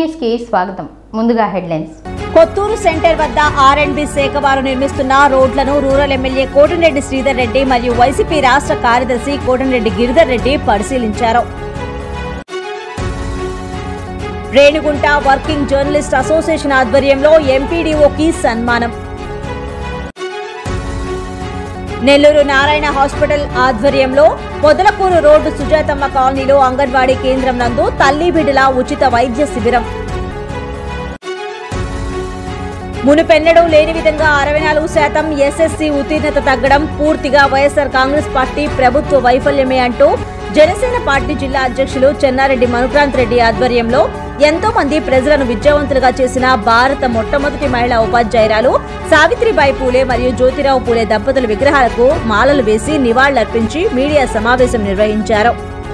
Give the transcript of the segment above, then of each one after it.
News కి స్వాగతం ముందుగా హెడ్లైన్స్ కొత్తూరు సెంటర్ వద్ద ఆర్ అండ్ బి శాఖ వారు నిర్మిస్తున్న రోడ్లను రూరల్ ఎమ్మెల్యే కోటంరెడ్డి శ్రీధర్ రెడ్డి మరియు వైసీపీ రాష్ట్ర కార్యదర్శి కోటంరెడ్డి గిరిధర్ రెడ్డి పరిశీలించారు రేణిగుంట వర్కింగ్ జర్నలిస్ట్ అసోసియేషన్ ఆధ్వర్యంలో ఎంపీడీఓకి సన్మానం నెల్లూరు నారాయణ హాస్పిటల్ ఆధ్వర్యంలో పొదలకూరు రోడ్డు సుజాతమ్మ కాలనీలో అంగన్వాడీ కేంద్రం నందు తల్లి బిడ్డల ఉచిత వైద్య శిబిరం మునుపెన్నడూ లేని విధంగా అరవై నాలుగు శాతం ఎస్ఎస్సి ఉత్తీర్ణత తగ్గడం పూర్తిగా వైఎస్ఆర్ కాంగ్రెస్ పార్టీ ప్రభుత్వ వైఫల్యమే అంటూ జనసేన పార్టీ జిల్లా అధ్యక్షులు చెన్నారెడ్డి మనుప్రాంత్ రెడ్డి ఆధ్వర్యంలో ఎంతో మంది ప్రజలను విద్యావంతులుగా చేసిన భారత మొట్టమొదటి మహిళా ఉపాధ్యాయురాలు సావిత్రిబాయి పూలే మరియు జ్యోతిరావు పూలే దంపతుల విగ్రహాలకు మాలలు వేసి నివాళులర్పించి మీడియా సమావేశం నిర్వహించారు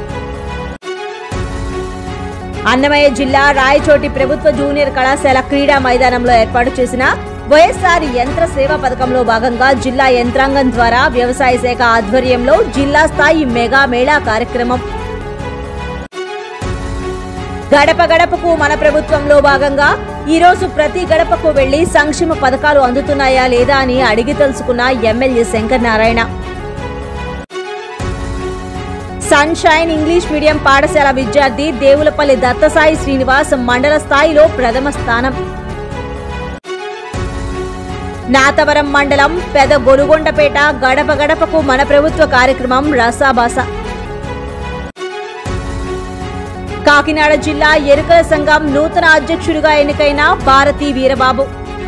అన్నమయ్య జిల్లా రాయచోటి ప్రభుత్వ జూనియర్ కళాశాల క్రీడా మైదానంలో ఏర్పాటు చేసిన వైఎస్ఆర్ యంత్ర సేవా పథకంలో భాగంగా జిల్లా యంత్రాంగం ద్వారా వ్యవసాయ శాఖ ఆధ్వర్యంలో జిల్లా స్థాయి మెగా మేళా కార్యక్రమం గడప గడపకు మన ప్రభుత్వంలో భాగంగా ఈ రోజు ప్రతి గడపకు వెళ్లి సంక్షేమ పథకాలు అందుతున్నాయా లేదా అని అడిగి తెలుసుకున్న MLA Shankar Narayana sunshine English medium పాఠశాల విద్యార్థి దేవులపల్లి దత్తసాయి శ్రీనివాస్ మండల స్థాయిలో ప్రథమ స్థానం నాతవరం మండలం పెద గొలుగొండపేట గడప గడపకు మన ప్రభుత్వ కార్యక్రమం రసాబాస కాకినాడ జిల్లా ఎరుకల సంఘం నూతన అధ్యక్షుడిగా ఎన్నికైన భారతీ వీరబాబు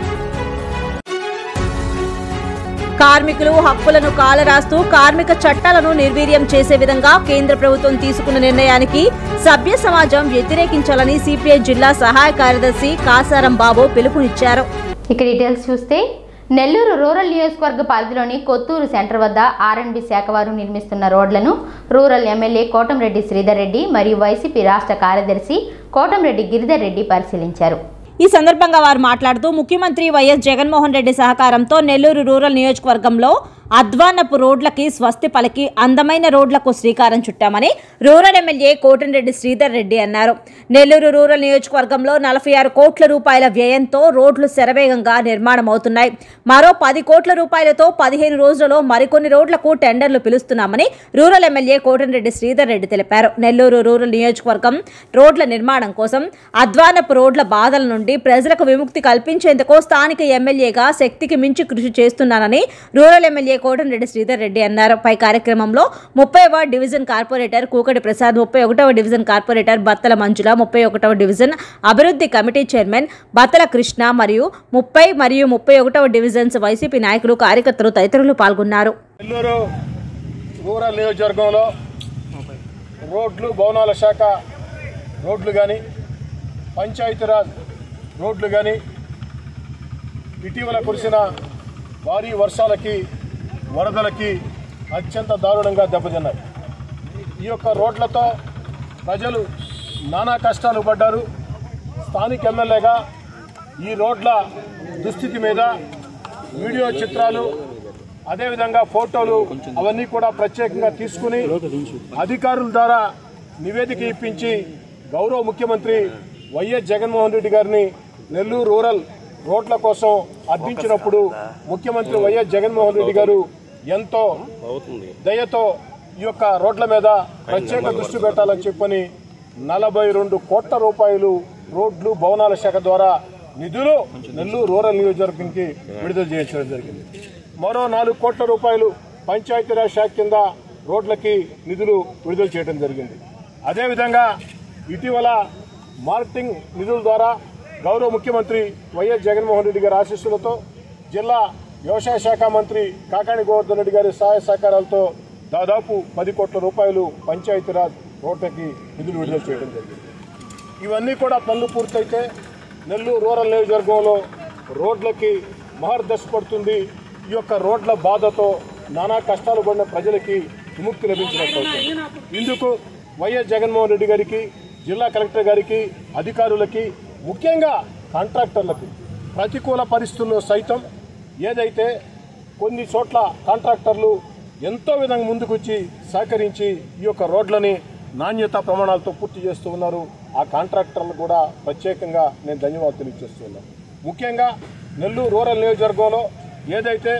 కార్మికులు హక్కులను కాలరాస్తూ కార్మిక చట్టాలను నిర్వీర్యం చేసే విధంగా కేంద్ర ప్రభుత్వం తీసుకున్న నిర్ణయానికి సభ్య సమాజం వ్యతిరేకించాలని సిపిఐ జిల్లా సహాయ కార్యదర్శి కాసారం బాబు పిలుపునిచ్చారు ఇక డీటెయిల్స్ చూస్తే నెల్లూరు రూరల్ నియోజకవర్గ పరిధిలోని కొత్తూరు సెంటర్ వద్ద ఆర్ఎండ్బి శాఖ వారు నిర్మిస్తున్న రోడ్లను రూరల్ ఎమ్మెల్యే కోటంరెడ్డి శ్రీధర్ రెడ్డి మరియు వైసీపీ రాష్ట్ర కార్యదర్శి కోటంరెడ్డి గిరిధర్ రెడ్డి పరిశీలించారు ఈ సందర్భంగా వారు మాట్లాడుతూ ముఖ్యమంత్రి వైఎస్ జగన్మోహన్ రెడ్డి సహకారంతో నెల్లూరు రూరల్ నియోజకవర్గంలో అధ్వానపు రోడ్లకి స్వస్తి పలికి అందమైన రోడ్లకు శ్రీకారం చుట్టామని రూరల్ ఎమ్మెల్యే కోటంరెడ్డి శ్రీధర్ రెడ్డి అన్నారు నెల్లూరు రూరల్ నియోజకవర్గంలో నలభై ఆరు కోట్ల రూపాయల వ్యయంతో రోడ్లు శరవేగంగా నిర్మాణం అవుతున్నాయి మరో పది కోట్ల రూపాయలతో పదిహేను రోజులలో మరికొన్ని రోడ్లకు టెండర్లు పిలుస్తున్నామని రూరల్ ఎమ్మెల్యే కోటంరెడ్డి శ్రీధర్ రెడ్డి తెలిపారు నెల్లూరు రూరల్ నియోజకవర్గం రోడ్ల నిర్మాణం కోసం అధ్వానపు రోడ్ల బాధల నుండి ప్రజలకు విముక్తి కల్పించేందుకు స్థానిక ఎమ్మెల్యేగా శక్తికి మించి కృషి చేస్తున్నానని రూరల్ ఎమ్మెల్యే కోటంరెడ్డి శ్రీధర్ రెడ్డి అన్నారు పై కార్యక్రమంలో ముప్పైవ డివిజన్ కార్పొరేటర్ కూకటి ప్రసాద్ ముప్పై ఒకటవ డివిజన్ కార్పొరేటర్ బత్తల మంజుల ముప్పై ఒకటవ డివిజన్ అభివృద్ధి కమిటీ చైర్మన్ బత్తల కృష్ణ మరియు ముప్పై మరియు ముప్పై ఒకటవ డివిజన్స్ వైసీపీ నాయకులు కార్యకర్తలు తదితరులు పాల్గొన్నారు నెల్లూరు రూరల్ నియోజకవర్గంలో రోడ్లు భవనాల శాఖ రోడ్లు కానీ పంచాయతీరాజ్ రోడ్లు కానీ ఇటీవల కురిసిన భారీ వర్షాలకి వరదలకి అత్యంత దారుణంగా దెబ్బతిన్నాయి ఈ యొక్క రోడ్లతో ప్రజలు నానా కష్టాలు పడ్డారు స్థానిక ఎమ్మెల్యేగా ఈ రోడ్ల దుస్థితి మీద వీడియో చిత్రాలు అదేవిధంగా ఫోటోలు అవన్నీ కూడా ప్రత్యేకంగా తీసుకుని అధికారుల ద్వారా నివేదిక ఇప్పించి గౌరవ ముఖ్యమంత్రి వైఎస్ జగన్మోహన్ రెడ్డి గారిని నెల్లూరు రూరల్ రోడ్ల కోసం అర్థించినప్పుడు ముఖ్యమంత్రి వైఎస్ జగన్మోహన్ రెడ్డి గారు ఎంతో దయతో ఈ యొక్క రోడ్ల మీద ప్రత్యేక దృష్టి పెట్టాలని చెప్పని నలభై రెండు కోట్ల రూపాయలు రోడ్లు భవనాల శాఖ ద్వారా నిధులు నెల్లూరు రూరల్ నియోజకవర్గంకి విడుదల చేయించడం జరిగింది మరో నాలుగు కోట్ల రూపాయలు పంచాయతీరాజ్ శాఖ కింద రోడ్లకి నిధులు విడుదల చేయడం జరిగింది అదేవిధంగా ఇటీవల మార్కెటింగ్ నిధుల ద్వారా గౌరవ ముఖ్యమంత్రి వైఎస్ జగన్మోహన్ రెడ్డి గారి ఆశీస్సులతో జిల్లా వ్యవసాయ శాఖ మంత్రి కాకాణి గోవర్ధన్ రెడ్డి గారి సహాయ సహకారాలతో దాదాపు పది కోట్ల రూపాయలు పంచాయతీరాజ్ రోడ్లకి నిధులు విడుదల చేయడం జరిగింది ఇవన్నీ కూడా పనులు పూర్తయితే నెల్లూరు రూరల్ నియోజకవర్గంలో రోడ్లకి మహర్దశ పడుతుంది ఈ యొక్క రోడ్ల బాధతో నానా కష్టాలు పడిన ప్రజలకి విముక్తి లభించినట్టు అవుతుంది ఇందుకు వైఎస్ జగన్మోహన్ రెడ్డి గారికి జిల్లా కలెక్టర్ గారికి అధికారులకి ముఖ్యంగా కాంట్రాక్టర్లకు ప్రతికూల పరిస్థితుల్లో సైతం ఏదైతే కొన్ని చోట్ల కాంట్రాక్టర్లు ఎంతో విధంగా ముందుకొచ్చి సహకరించి ఈ యొక్క రోడ్లని నాణ్యత ప్రమాణాలతో పూర్తి చేస్తూ ఉన్నారు ఆ కాంట్రాక్టర్లు కూడా ప్రత్యేకంగా నేను ధన్యవాదాలు తెలియజేస్తున్నాను ముఖ్యంగా నెల్లూరు రూరల్ నియోజకవర్గంలో ఏదైతే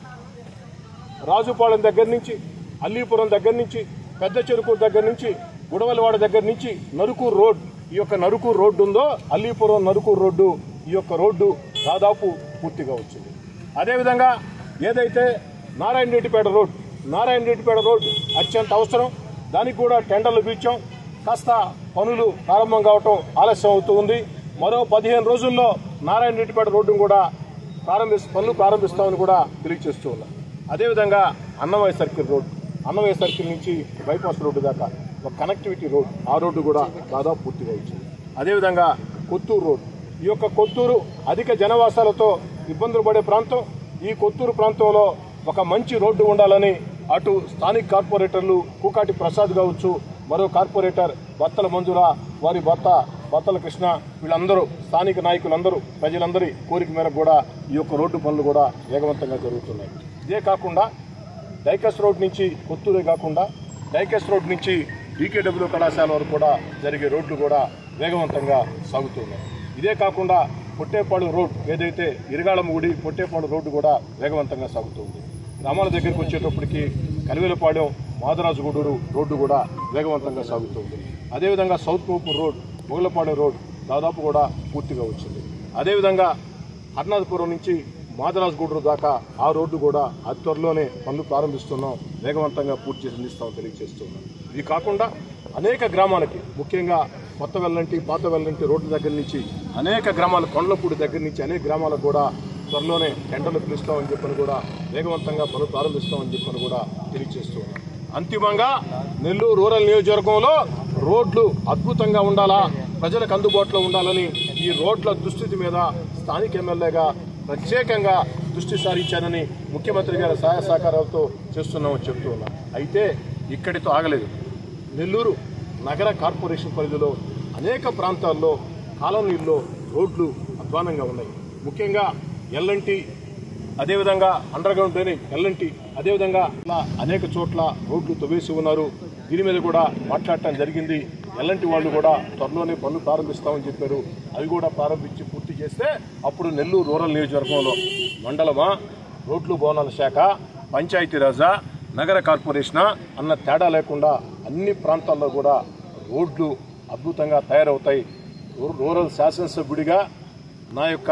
రాజుపాలెం దగ్గర నుంచి అల్లీపురం దగ్గర నుంచి పెద్ద చెరుకూరు దగ్గర నుంచి గుడవలవాడ దగ్గర నుంచి నరుకూరు రోడ్ ఈ యొక్క నరుకూరు రోడ్డు ఉందో అల్లీపురం నరుకూరు రోడ్డు ఈ యొక్క రోడ్డు దాదాపు పూర్తిగా వచ్చింది అదేవిధంగా ఏదైతే నారాయణ రెడ్డిపేట రోడ్ నారాయణ రెడ్డిపేట రోడ్ అత్యంత అవసరం దానికి కూడా టెండర్లు పిలిచాం కాస్త పనులు ప్రారంభం కావటం ఆలస్యం అవుతూ ఉంది మరో పదిహేను రోజుల్లో నారాయణ రెడ్డిపేట రోడ్డును కూడా ప్రారంభిస్తూ పనులు ప్రారంభిస్తామని కూడా తెలియజేస్తూ ఉన్నాం అదేవిధంగా Annamayya circle road Annamayya circle నుంచి బైపాస్ రోడ్డు దాకా ఒక కనెక్టివిటీ రోడ్ ఆ రోడ్డు కూడా దాదాపు పూర్తిగా వచ్చింది అదేవిధంగా కొత్తూరు రోడ్ ఈ యొక్క కొత్తూరు అధిక జనవాసాలతో ఇబ్బందులు పడే ప్రాంతం ఈ కొత్తూరు ప్రాంతంలో ఒక మంచి రోడ్డు ఉండాలని అటు స్థానిక కార్పొరేటర్లు కూకాటి ప్రసాద్ కావచ్చు మరో కార్పొరేటర్ బత్తల మంజుల వారి భర్త బత్తల కృష్ణ వీళ్ళందరూ స్థానిక నాయకులందరూ ప్రజలందరి కోరిక మేరకు కూడా ఈ యొక్క రోడ్డు పనులు కూడా వేగవంతంగా జరుగుతున్నాయి ఇదే కాకుండా డైకస్ రోడ్ నుంచి కొత్తూరే కాకుండా డైకస్ రోడ్ నుంచి డీకేడబ్ల్యూ కళాశాల వరకు కూడా జరిగే రోడ్లు కూడా వేగవంతంగా సాగుతున్నాయి ఇదే కాకుండా పొట్టేపాడు రోడ్ ఏదైతే ఇరగాళం గుడి పొట్టేపాడు రోడ్డు కూడా వేగవంతంగా సాగుతుంది గ్రామాల దగ్గరికి వచ్చేటప్పటికి కలివెలపాడెం మాదరాజుగూడూరు రోడ్డు కూడా వేగవంతంగా సాగుతుంది అదేవిధంగా south Kopur road Mogalapadem road దాదాపు కూడా పూర్తిగా వచ్చింది అదేవిధంగా హర్నాథపురం నుంచి మాదరాజుగూడూరు దాకా ఆ రోడ్డు కూడా అతి త్వరలోనే పనులు ప్రారంభిస్తున్నాం వేగవంతంగా పూర్తి చేసి అందిస్తామని తెలియజేస్తున్నాం ఇవి కాకుండా అనేక గ్రామాలకి ముఖ్యంగా కొత్త వెల్లంటి పాత వెల్లంటి రోడ్ల దగ్గర నుంచి అనేక గ్రామాలు కొండలపూడి దగ్గర నుంచి అనేక గ్రామాలకు కూడా త్వరలోనే టెండర్లు పిలుస్తామని చెప్పని కూడా వేగవంతంగా పనులు ప్రారంభిస్తామని చెప్పని కూడా తెలియజేస్తున్నాం అంతిమంగా నెల్లూరు రూరల్ నియోజకవర్గంలో రోడ్లు అద్భుతంగా ఉండాలా ప్రజలకు అందుబాటులో ఉండాలని ఈ రోడ్ల దుస్థితి మీద స్థానిక ఎమ్మెల్యేగా ప్రత్యేకంగా దృష్టి సారించానని ముఖ్యమంత్రి గారి సహాయ సహకారాలతో చేస్తున్నామని చెప్తూ ఉన్నా అయితే ఇక్కడితో ఆగలేదు నెల్లూరు నగర కార్పొరేషన్ పరిధిలో అనేక ప్రాంతాల్లో కాలనీల్లో రోడ్లు అధ్వానంగా ఉన్నాయి ముఖ్యంగా ఎల్లంటి అదేవిధంగా అండర్ గ్రౌండ్ డ్రైనేజ్ ఎల్లంటి అదేవిధంగా ఇలా అనేక చోట్ల రోడ్లు తవ్వేసి ఉన్నారు దీని మీద కూడా మాట్లాడటం జరిగింది ఎల్లంటి వాళ్ళు కూడా త్వరలోనే పనులు ప్రారంభిస్తామని చెప్పారు అవి కూడా ప్రారంభించి పూర్తి చేస్తే అప్పుడు నెల్లూరు రూరల్ నియోజకవర్గంలో మండలమా రోడ్లు భవనాల శాఖ పంచాయతీరాజా నగర కార్పొరేషనా అన్న తేడా లేకుండా అన్ని ప్రాంతాల్లో కూడా రోడ్లు అద్భుతంగా తయారవుతాయి రూ- రూరల్ శాసనసభ్యుడిగా నా యొక్క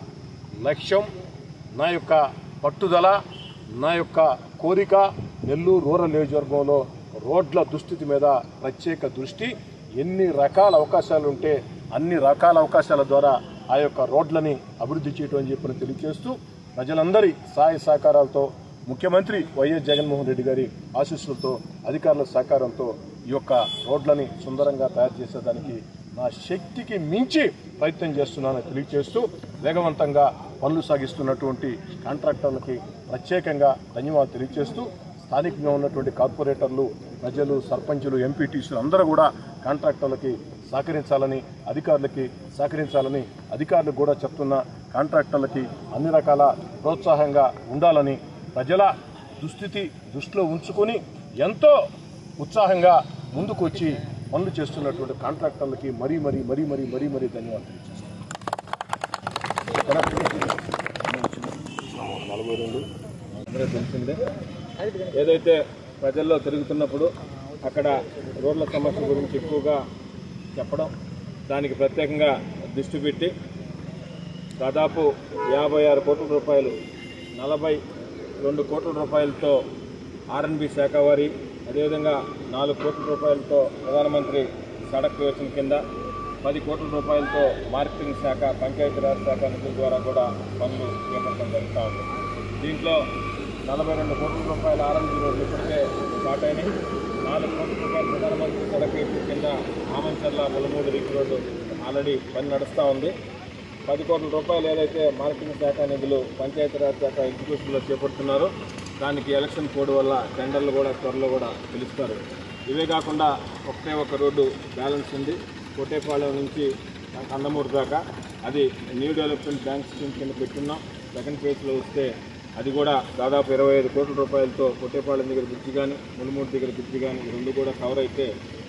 లక్ష్యం నా యొక్క పట్టుదల నా యొక్క కోరిక నెల్లూరు రూరల్ నియోజకవర్గంలో రోడ్ల దుస్థితి మీద ప్రత్యేక దృష్టి ఎన్ని రకాల అవకాశాలు ఉంటే అన్ని రకాల అవకాశాల ద్వారా ఆ యొక్క రోడ్లని అభివృద్ధి చేయడం అని చెప్పని తెలియజేస్తూ ప్రజలందరి సహాయ సహకారాలతో ముఖ్యమంత్రి వైఎస్ జగన్మోహన్ రెడ్డి గారి ఆశీస్సులతో అధికారుల సహకారంతో ఈ యొక్క రోడ్లని సుందరంగా తయారు చేసేదానికి నా శక్తికి మించి ప్రయత్నం చేస్తున్నానని తెలియజేస్తూ వేగవంతంగా పనులు సాగిస్తున్నటువంటి కాంట్రాక్టర్లకి ప్రత్యేకంగా ధన్యవాదాలు తెలియజేస్తూ స్థానికంగా ఉన్నటువంటి కార్పొరేటర్లు ప్రజలు సర్పంచులు ఎంపీటీసీలు అందరూ కూడా కాంట్రాక్టర్లకి సహకరించాలని అధికారులకి సహకరించాలని అధికారులకు కూడా చెప్తున్న కాంట్రాక్టర్లకి అన్ని రకాల ప్రోత్సాహంగా ఉండాలని ప్రజల దుస్థితి దృష్టిలో ఉంచుకొని ఎంతో ఉత్సాహంగా ముందుకు వచ్చి పనులు చేస్తున్నటువంటి కాంట్రాక్టర్లకి మరీ మరీ మరీ మరీ మరీ మరీ ధన్యవాదాలు తెలియజేస్తున్నాను నలభై రెండు అందరూ తెలిసిందే ఏదైతే ప్రజల్లో తిరుగుతున్నప్పుడు అక్కడ రోడ్ల సమస్య గురించి ఎక్కువగా చెప్పడం దానికి ప్రత్యేకంగా దృష్టి పెట్టి దాదాపు యాభై ఆరు కోట్ల రూపాయలు నలభై రెండు కోట్ల రూపాయలతో ఆర్ఎన్బి శాఖ వారి అదేవిధంగా నాలుగు కోట్ల రూపాయలతో ప్రధానమంత్రి సడక్ యోజన కింద పది కోట్ల రూపాయలతో మార్కెటింగ్ శాఖ పంచాయతీరాజ్ శాఖ నిధుల ద్వారా కూడా పనులు చేపట్టడం జరుగుతూ ఉంది దీంట్లో నలభై రెండు కోట్ల రూపాయల ఆర్ఎన్బి రోడ్లు ఇప్పటికే స్టార్ట్ అయినాయి నాలుగు కోట్ల రూపాయల ప్రధానమంత్రి సడక్ యోజన కింద Amancharla Mulamudu reach road already పని నడుస్తూ ఉంది పది కోట్ల రూపాయలు ఏదైతే మార్కెటింగ్ శాఖ నిధులు పంచాయతీరాజ్ శాఖ ఎగ్జిక్యూషన్లో చేపడుతున్నారో దానికి ఎలక్షన్ కోడ్ వల్ల టెండర్లు కూడా త్వరలో కూడా పిలుస్తారు ఇవే కాకుండా ఒకటే ఒక రోడ్డు బ్యాలెన్స్ ఉంది కోటేపాలెం నుంచి కందమూరు దాకా అది న్యూ డెవలప్మెంట్ బ్యాంక్ స్కీమ్ కింద పెట్టున్నాం సెకండ్ ఫేజ్లో వస్తే అది కూడా దాదాపు ఇరవై ఐదు కోట్ల రూపాయలతో కొట్టేపాలెం దగ్గర బ్రిడ్జి కానీ మునుమూరు దగ్గర బ్రిడ్జి కానీ ఈ రెండు కూడా కవర్ అయితే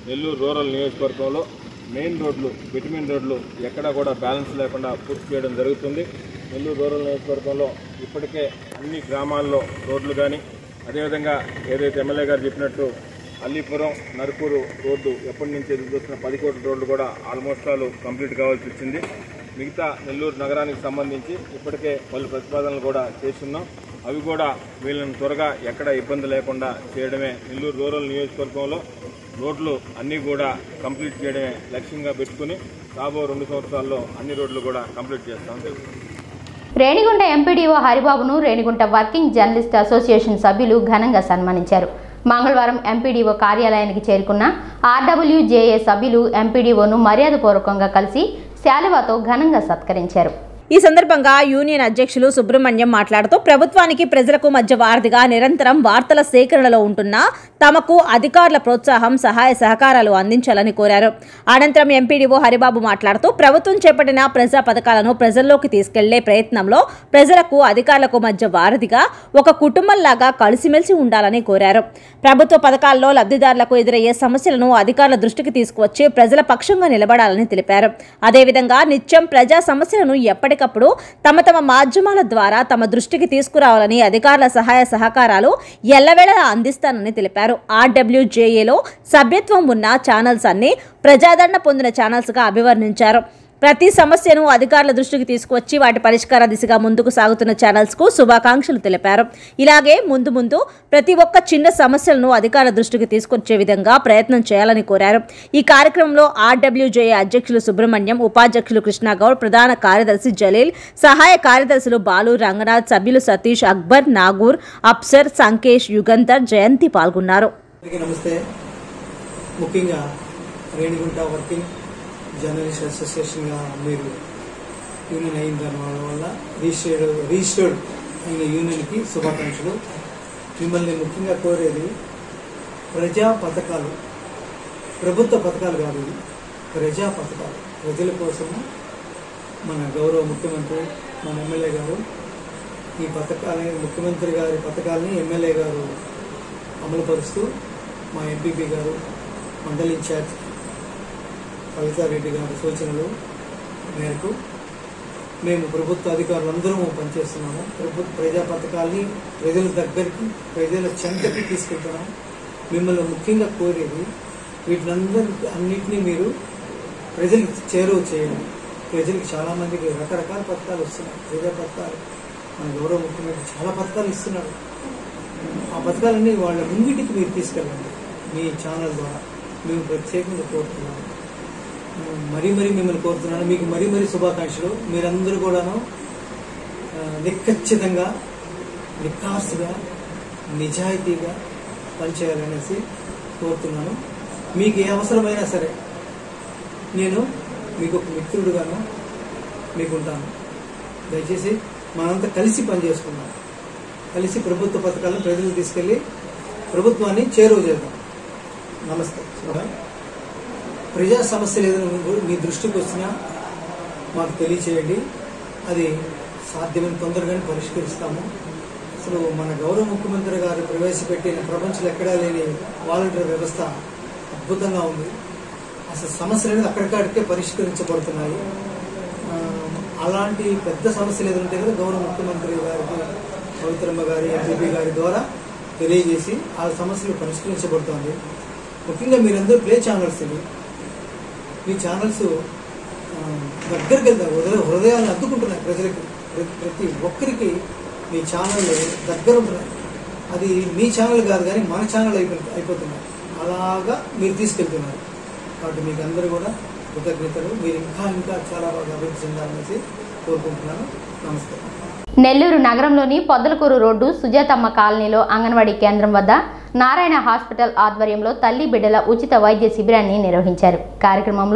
నెల్లూరు రూరల్ నియోజకవర్గంలో మెయిన్ రోడ్లు విటమిన్ రోడ్లు ఎక్కడా కూడా బ్యాలెన్స్ లేకుండా పూర్తి చేయడం జరుగుతుంది నెల్లూరు రూరల్ నియోజకవర్గంలో ఇప్పటికే అన్ని గ్రామాల్లో రోడ్లు కానీ అదేవిధంగా ఏదైతే ఎమ్మెల్యే గారు చెప్పినట్టు అల్లీపురం నరుకూరు రోడ్డు ఎప్పటి నుంచి ఎదురు చూస్తున్న పది కోట్ల రోడ్లు కూడా ఆల్మోస్ట్ ఆల్ కంప్లీట్ కావాల్సి వచ్చింది మిగతా నెల్లూరు నగరానికి సంబంధించి ఇప్పటికే పలు ప్రతిపాదనలు కూడా చేస్తున్నాం అవి కూడా వీళ్ళని త్వరగా ఎక్కడ ఇబ్బంది లేకుండా చేయడమే నెల్లూరు రూరల్ నియోజకవర్గంలో రోడ్లు అన్నీ కూడా కంప్లీట్ చేయడమే లక్ష్యంగా పెట్టుకుని రాబో రెండు సంవత్సరాల్లో అన్ని రోడ్లు కూడా కంప్లీట్ చేస్తాం తెలుసు రేణిగుంట ఎంపీడీఓ హరిబాబును రేణిగుంట వర్కింగ్ జర్నలిస్ట్ అసోసియేషన్ సభ్యులు ఘనంగా సన్మానించారు మంగళవారం ఎంపీడీఓ కార్యాలయానికి చేరుకున్న ఆర్డబ్ల్యూజేఏ సభ్యులు ఎంపీడీఓను మర్యాదపూర్వకంగా కలిసి శాలువాతో ఘనంగా సత్కరించారు ఈ సందర్భంగా యూనియన్ అధ్యక్షులు సుబ్రహ్మణ్యం మాట్లాడుతూ ప్రభుత్వానికి ప్రజలకు మధ్య వారధిగా నిరంతరం వార్తల సేకరణలో ఉంటున్న తమకు అధికారుల ప్రోత్సాహం సహాయ సహకారాలు అందించాలని కోరారు అనంతరం ఎంపీడీఓ హరిబాబు మాట్లాడుతూ ప్రభుత్వం చేపట్టిన ప్రజా పథకాలను ప్రజల్లోకి తీసుకెళ్లే ప్రయత్నంలో ప్రజలకు అధికారులకు మధ్య వారధిగా ఒక కుటుంబంలాగా కలిసిమెలిసి ఉండాలని కోరారు ప్రభుత్వ పథకాల్లో లబ్ధిదారులకు ఎదురయ్యే సమస్యలను అధికారుల దృష్టికి తీసుకువచ్చి ప్రజల పక్షంగా నిలబడాలని తెలిపారు అదేవిధంగా నిత్యం ప్రజా సమస్యలను ఎప్పటికప్పుడు తమ తమ మాధ్యమాల ద్వారా తమ దృష్టికి తీసుకురావాలని అధికారుల సహాయ సహకారాలు ఎల్లవేళలా అందిస్తానని తెలిపారు ఆర్డబ్ల్యూజేఏలో సభ్యత్వం ఉన్న ఛానల్స్ అన్ని ప్రజాదరణ పొందిన ఛానల్స్గా అభివర్ణించారు ప్రతి సమస్యను అధికారుల దృష్టికి తీసుకువచ్చి వాటి పరిష్కార దిశగా ముందుకు సాగుతున్న ఛానల్స్ కు శుభాకాంక్షలు తెలిపారు ఇలాగే ముందు ముందు ప్రతి ఒక్క చిన్న సమస్యలను అధికారుల దృష్టికి తీసుకొచ్చే విధంగా ప్రయత్నం చేయాలని కోరారు ఈ కార్యక్రమంలో ఆర్డబ్ల్యూజేఏ అధ్యక్షులు సుబ్రహ్మణ్యం ఉపాధ్యక్షులు కృష్ణగౌడ్ ప్రధాన కార్యదర్శి జలీల్ సహాయ కార్యదర్శులు బాలు రంగనాథ్ సభ్యులు సతీష్ అక్బర్ నాగూర్ అప్సర్ సంకేష్ యుగంధర్ జయంతి పాల్గొన్నారు అందరికీ నమస్తే ముఖ్యంగా రేణిగుంట వర్కింగ్ జర్నలిస్ట్ అసోసియేషన్గా మీరు యూనియన్ అయిన దాని వల్ల రిజిస్టర్డ్ రిజిస్టర్డ్ అయిన యూనియన్కి శుభాకాంక్షలు మిమ్మల్ని ముఖ్యంగా కోరేది ప్రజా పథకాలు ప్రభుత్వ పథకాలు కాదు ఇవి ప్రజా పథకాలు ప్రజల కోసము మన గౌరవ ముఖ్యమంత్రి మన ఎమ్మెల్యే గారు ఈ పథకాలని ముఖ్యమంత్రి గారి పథకాలని ఎమ్మెల్యే గారు అమలుపరుస్తూ మా ఎంపీపీ గారు మండలి ఇన్ఛార్జ్ కవితారెడ్డి గారి సూచనలు మేరకు మేము ప్రభుత్వ అధికారులందరము పనిచేస్తున్నాము ప్రభుత్వ ప్రజా పథకాల్ని ప్రజల దగ్గరికి ప్రజల చెంతకి తీసుకెళ్తున్నాం మిమ్మల్ని ముఖ్యంగా కోరేది వీటినందరి అన్నింటినీ మీరు ప్రజలకు చేరువ చేయండి ప్రజలకు చాలా మందికి రకరకాల పథకాలు వస్తున్నాయి ప్రజా పథకాలు మన గౌరవ ముఖ్యమంత్రి చాలా పథకాలు ఇస్తున్నారు ఆ పథకాలన్నీ వాళ్ళ ముంగిటికి మీరు తీసుకెళ్ళండి మీ ఛానల్ ద్వారా మేము ప్రత్యేకంగా కోరుతున్నాము మరీ మరీ మిమ్మల్ని కోరుతున్నాను మీకు మరీ మరీ శుభాకాంక్షలు మీరందరూ కూడాను ఆ, నిఖచ్చితంగా నిఖార్సుగా నిజాయితీగా పనిచేయాలనేసి కోరుతున్నాను మీకు ఏ అవసరమైనా సరే నేను మీకు ఒక మిత్రుడుగాను మీకు ఉంటాను దయచేసి మనంతా కలిసి పనిచేసుకుందాం కలిసి ప్రభుత్వ పథకాలను ప్రజలకు తీసుకెళ్లి ప్రభుత్వాన్ని చేరువ చేద్దాం నమస్తే ప్రజా సమస్యలు ఏదైనా మీ- మీ దృష్టికి వచ్చినా మాకు తెలియచేయండి అది సాధ్యమైన తొందరగానే పరిష్కరిస్తాము అసలు మన గౌరవ ముఖ్యమంత్రి గారు ప్రవేశపెట్టిన ప్రపంచంలో ఎక్కడా లేని వాలంటీర్ వ్యవస్థ అద్భుతంగా ఉంది అసలు సమస్యలు అనేది అక్కడికక్కడికే పరిష్కరించబడుతున్నాయి ఆ, అలాంటి పెద్ద సమస్యలు ఏదంటే కదా గౌరవ ముఖ్యమంత్రి గారికి పవిత్రమ్మ గారి ఎంపీ గారి ద్వారా తెలియజేసి ఆ సమస్యలు పరిష్కరించబడుతోంది ముఖ్యంగా మీరందరూ ప్లే ఛానల్స్ ఇవి మీ ఛానల్స్ ఆ, దగ్గరికి వెళ్తారు హృదయ హృదయాలను అద్దుకుంటున్నాయి ప్రజలకి ప్రతి- ప్రతి ఒక్కరికి మీ ఛానల్ దగ్గర ఉంటున్నాయి అది మీ ఛానల్ కాదు కానీ మన ఛానల్ అయిపో అయిపోతున్నాయి అలాగా మీరు తీసుకెళ్తున్నారు కాబట్టి మీకు అందరూ కూడా కృతజ్ఞతలు మీరు ఇంకా ఇంకా చాలా బాగా అభివృద్ధి చెందాలనేసి కోరుకుంటున్నాను నమస్తే నెల్లూరు నగరంలోని పొద్దలకూరు రోడ్డు సుజాతమ్మ కాలనీలో అంగన్వాడీ కేంద్రం వద్ద నారాయణ హాస్పిటల్ ఆధ్వర్యంలో తల్లి బిడ్డల ఉచిత వైద్య శిబిరాన్ని నిర్వహించారు కార్యక్రమంలో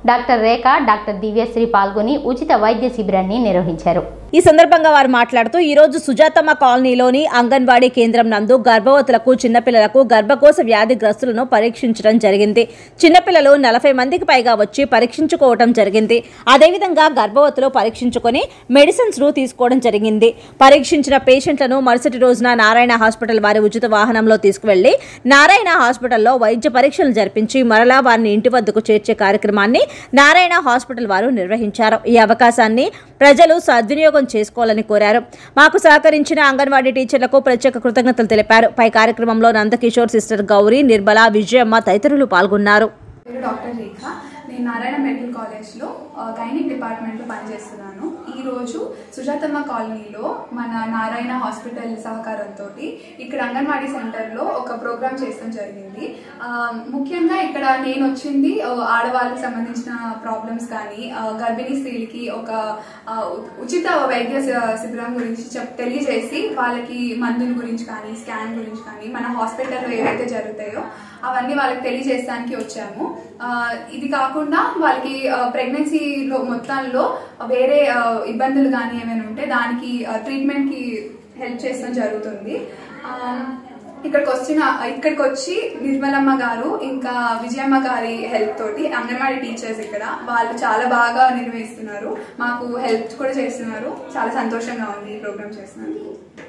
డాక్టర్ రేఖ డాక్టర్ దివ్యశ్రీ పాల్గొని ఉచిత వైద్య శిబిరాన్ని నిర్వహించారు ఈ సందర్భంగా వారు మాట్లాడుతూ ఈ రోజు సుజాతమ్మ కాలనీలోని అంగన్వాడీ కేంద్రం నందు గర్భవతులకు చిన్నపిల్లలకు గర్భకోశ వ్యాధిగ్రస్తులను పరీక్షించడం జరిగింది చిన్నపిల్లలు నలభై మందికి పైగా వచ్చి పరీక్షించుకోవడం జరిగింది అదేవిధంగా గర్భవతులు పరీక్షించుకొని మెడిసిన్స్ ను తీసుకోవడం జరిగింది పరీక్షించిన పేషెంట్లను మరుసటి రోజున నారాయణ హాస్పిటల్ వారి ఉచిత వాహనంలో తీసుకువెళ్లి నారాయణ హాస్పిటల్లో వైద్య పరీక్షలు జరిపించి మరలా వారిని ఇంటి వద్దకు చేర్చే కార్యక్రమాన్ని నారాయణ హాస్పిటల్ వారు నిర్వహించారు ఈ అవకాశాన్ని ప్రజలు సద్వినియోగం చేసుకోవాలని కోరారు మాకు సహకరించిన అంగన్వాడీ టీచర్లకు ప్రత్యేక కృతజ్ఞతలు తెలిపారు పై కార్యక్రమంలో నందకిషోర్ సిస్టర్ గౌరీ నిర్మల విజయమ్మ తదితరులు పాల్గొన్నారు పేరు డాక్టర్ రేఖ నేను నారాయణ మెడికల్ కాలేజ్లో గైనిక్ డిపార్ట్మెంట్లో పనిచేస్తున్నాను ఈరోజు సుజాతమ్మ కాలనీలో మన నారాయణ హాస్పిటల్ సహకారంతో ఇక్కడ అంగన్వాడీ సెంటర్లో ఒక ప్రోగ్రామ్ చేయడం జరిగింది ఆ, ముఖ్యంగా ఇక్కడ నేను వచ్చింది ఆ, ఆడవాళ్ళకి సంబంధించిన ప్రాబ్లమ్స్ కానీ ఆ, గర్భిణీ స్త్రీలకి ఒక ఆ, ఉ- ఉచిత వైద్య శి- శిబిరం గురించి చెప్ తెలియజేసి వాళ్ళకి మందుల గురించి కానీ స్కాన్ గురించి కానీ మన హాస్పిటల్లో ఏవైతే జరుగుతాయో అవన్నీ వాళ్ళకి తెలియజేయడానికి వచ్చాము ఆ, ఇది కాకుండా వాళ్ళకి ప్రెగ్నెన్సీలో మొత్తంలో వేరే ఆ, ఇబ్బందులు కానీ ఏమైనా ఉంటే దానికి ట్రీట్మెంట్ కి హెల్ప్ చేయడం జరుగుతుంది ఆ, ఇక్కడికి వచ్చిన ఇక్కడికి వచ్చి నిర్మలమ్మ గారు ఇంకా విజయమ్మ గారి హెల్ప్ తోటి అంగన్వాడీ టీచర్స్ ఇక్కడ వాళ్ళు చాలా బాగా నిర్వహిస్తున్నారు మాకు హెల్ప్ కూడా చేస్తున్నారు చాలా సంతోషంగా ఉంది ఈ ప్రోగ్రామ్ చేస్తున్నందుకు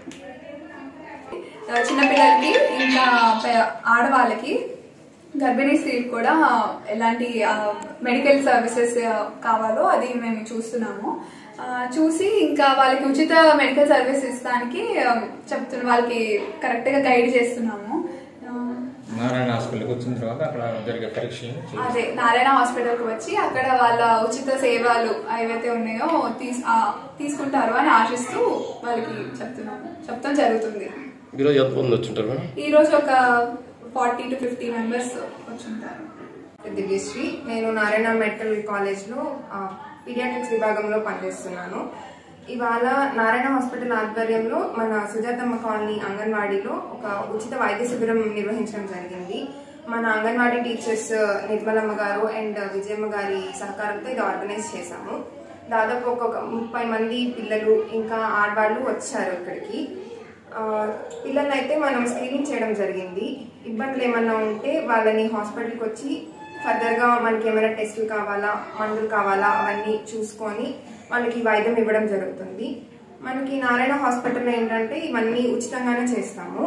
ఆ, చిన్నపిల్లలకి ఇంకా పె- ఆడవాళ్ళకి గర్భిణీ స్త్రీకి కూడా ఎలాంటి మెడికల్ సర్వీసెస్ కావాలో అది మేము చూస్తున్నాము ఆ, చూసి ఇంకా వాళ్ళకి ఉచిత మెడికల్ సర్వీస్ ఇస్తానికి ఆ, చెప్తున్న వాళ్ళకి కరెక్ట్ గా గైడ్ చేస్తున్నాము ఆ, నారాయణ హాస్పిటల్కి వచ్చిన తర్వాత అక్కడ జరిగే పరీక్షలు చేసి అదే నారాయణ హాస్పిటల్ కు వచ్చి అక్కడ వాళ్ళ ఉచిత సేవలు ఏవైతే ఉన్నాయో తీస్ ఆ, తీసుకుంటారు అని ఆశిస్తూ వాళ్ళకి చెప్తున్నాము చెప్తాం జరుగుతుంది ఈరోజు ఎంతమంది వచ్చింటారు మేడం ఈ రోజు ఒక ఫార్టీ టు ఫిఫ్టీ మెంబర్స్ వచ్చుంటారు దివ్యశ్రీ నేను నారాయణ మెడికల్ కాలేజ్లో పీడియాట్రిక్స్ విభాగంలో పనిచేస్తున్నాను ఇవాళ నారాయణ హాస్పిటల్ ఆధ్వర్యంలో మన సుజాతమ్మ కాలనీ అంగన్వాడీలో ఒక ఉచిత వైద్య శిబిరం నిర్వహించడం జరిగింది మన అంగన్వాడీ టీచర్స్ నిర్మలమ్మ గారు అండ్ విజయమ్మ గారి సహకారంతో ఇది ఆర్గనైజ్ చేశాము దాదాపు ఒక ముప్పై మంది పిల్లలు ఇంకా ఆడవాళ్ళు వచ్చారు ఇక్కడికి ఆ, పిల్లల్నైతే మనం స్క్రీనింగ్ చేయడం జరిగింది ఇబ్బందులు ఏమన్నా ఉంటే వాళ్ళని హాస్పిటల్కి వచ్చి ఫర్దర్గా మనకి ఏమైనా టెస్టులు కావాలా మందులు కావాలా అవన్నీ చూసుకొని వాళ్ళకి వైద్యం ఇవ్వడం జరుగుతుంది మనకి నారాయణ హాస్పిటల్లో ఏంటంటే ఇవన్నీ ఉచితంగానే చేస్తాము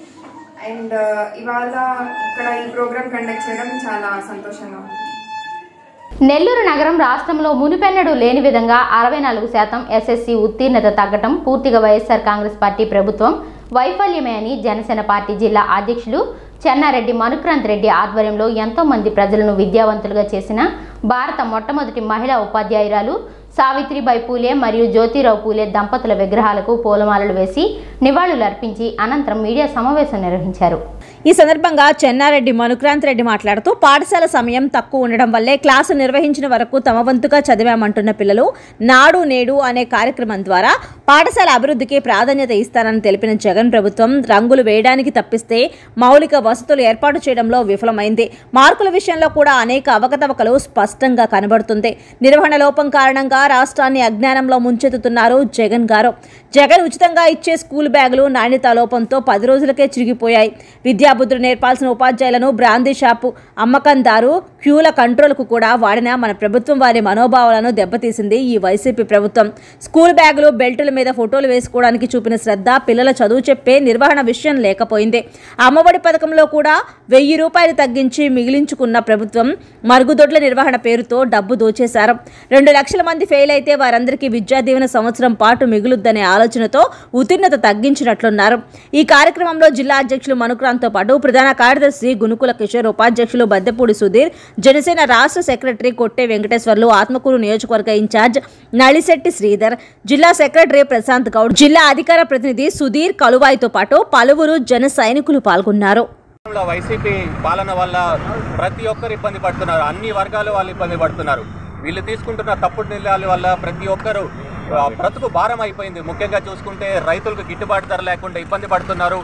అండ్ ఇవాళ ఇక్కడ ఈ ప్రోగ్రామ్ కండక్ట్ చేయడం చాలా సంతోషంగా ఉంది నెల్లూరు నగరం రాష్ట్రంలో మునిపెన్నడూ లేని విధంగా అరవై నాలుగు శాతం ఎస్ఎస్సి ఉత్తీర్ణత తగ్గటం పూర్తిగా వైఎస్ఆర్ కాంగ్రెస్ పార్టీ ప్రభుత్వం వైఫల్యమే అని జనసేన పార్టీ జిల్లా అధ్యక్షులు చెన్నారెడ్డి మనుక్రాంత్ రెడ్డి ఆధ్వర్యంలో ఎంతో మంది ప్రజలను విద్యావంతులుగా చేసిన భారత మొట్టమొదటి మహిళా ఉపాధ్యాయురాలు సావిత్రిబాయి పూలే మరియు జ్యోతిరావు పూలే దంపతుల విగ్రహాలకు పూలమాలలు వేసి నివాళులర్పించి అనంతరం మీడియా సమావేశం నిర్వహించారు ఈ సందర్భంగా చెన్నారెడ్డి మనుక్రాంత్ రెడ్డి మాట్లాడుతూ పాఠశాల సమయం తక్కువ ఉండడం వల్లే క్లాసు నిర్వహించిన వరకు తమ వంతుగా చదివామంటున్న పిల్లలు నాడు నేడు అనే కార్యక్రమం ద్వారా పాఠశాల అభివృద్ధికి ప్రాధాన్యత ఇస్తానని తెలిపిన జగన్ ప్రభుత్వం రంగులు వేయడానికి తప్పిస్తే మౌలిక వసతులు ఏర్పాటు చేయడంలో విఫలమైంది మార్కుల విషయంలో కూడా అనేక అవకతవకలు స్పష్టంగా కనబడుతుంది నిర్వహణ లోపం కారణంగా రాష్ట్రాన్ని అజ్ఞానంలో ముంచెత్తుతున్నారు జగన్ గారు జగన్ ఉచితంగా ఇచ్చే స్కూల్ బ్యాగులు నాణ్యత లోపంతో పది రోజులకే చిరిగిపోయాయి విద్యాబుద్ధులు నేర్పాల్సిన ఉపాధ్యాయులను బ్రాందీ షాపు అమ్మకందారు క్యూల కంట్రోల్కు కూడా వాడిన మన ప్రభుత్వం వారి మనోభావాలను దెబ్బతీసింది ఈ వైసీపీ ప్రభుత్వం స్కూల్ బ్యాగులు బెల్టుల మీద ఫోటోలు వేసుకోవడానికి చూపిన శ్రద్ధ పిల్లల చదువు చెప్పే నిర్వహణ విషయం లేకపోయింది అమ్మఒడి పథకంలో కూడా వెయ్యి రూపాయలు తగ్గించి మిగిలించుకున్న ప్రభుత్వం మరుగుదొడ్ల నిర్వహణ పేరుతో డబ్బు దోచేశారు రెండు లక్షల మంది ఫెయిల్ అయితే వారందరికీ విద్యా దీవెన సంవత్సరం పాటు మిగులుద్దనే ఆలోచనతో ఉత్తీర్ణత తగ్గించినట్లున్నారు ఈ కార్యక్రమంలో జిల్లా అధ్యక్షులు మనుక్రాంత్తో పాటు ప్రధాన కార్యదర్శి గునుకుల కిషోర్ ఉపాధ్యక్షులు బద్దెపూడి సుధీర్ జనసేన రాష్ట్ర సెక్రటరీ కొట్టే వెంకటేశ్వర్లు ఆత్మకూరు నియోజకవర్గ ఇన్ఛార్జ్ నళిశెట్టి శ్రీధర్ జిల్లా సెక్రటరీ ప్రశాంత్ గౌడ్ జిల్లా అధికార ప్రతినిధి సుధీర్ కలువాయితో పాటు పలువురు జన సైనికులు పాల్గొన్నారు లో వైసీపీ పాలన వల్ల ప్రతి ఒక్కరు ఇబ్బంది పడుతున్నారు అన్ని వర్గాలు వాళ్ళు ఇబ్బంది పడుతున్నారు వీళ్ళు తీసుకుంటున్న తప్పుడు నిర్ణయాల వల్ల ప్రతి ఒక్కరు ఆ, బ్రతుకు భారం అయిపోయింది ముఖ్యంగా చూసుకుంటే రైతులకు గిట్టుబాటు ధర లేకుండా ఇబ్బంది పడుతున్నారు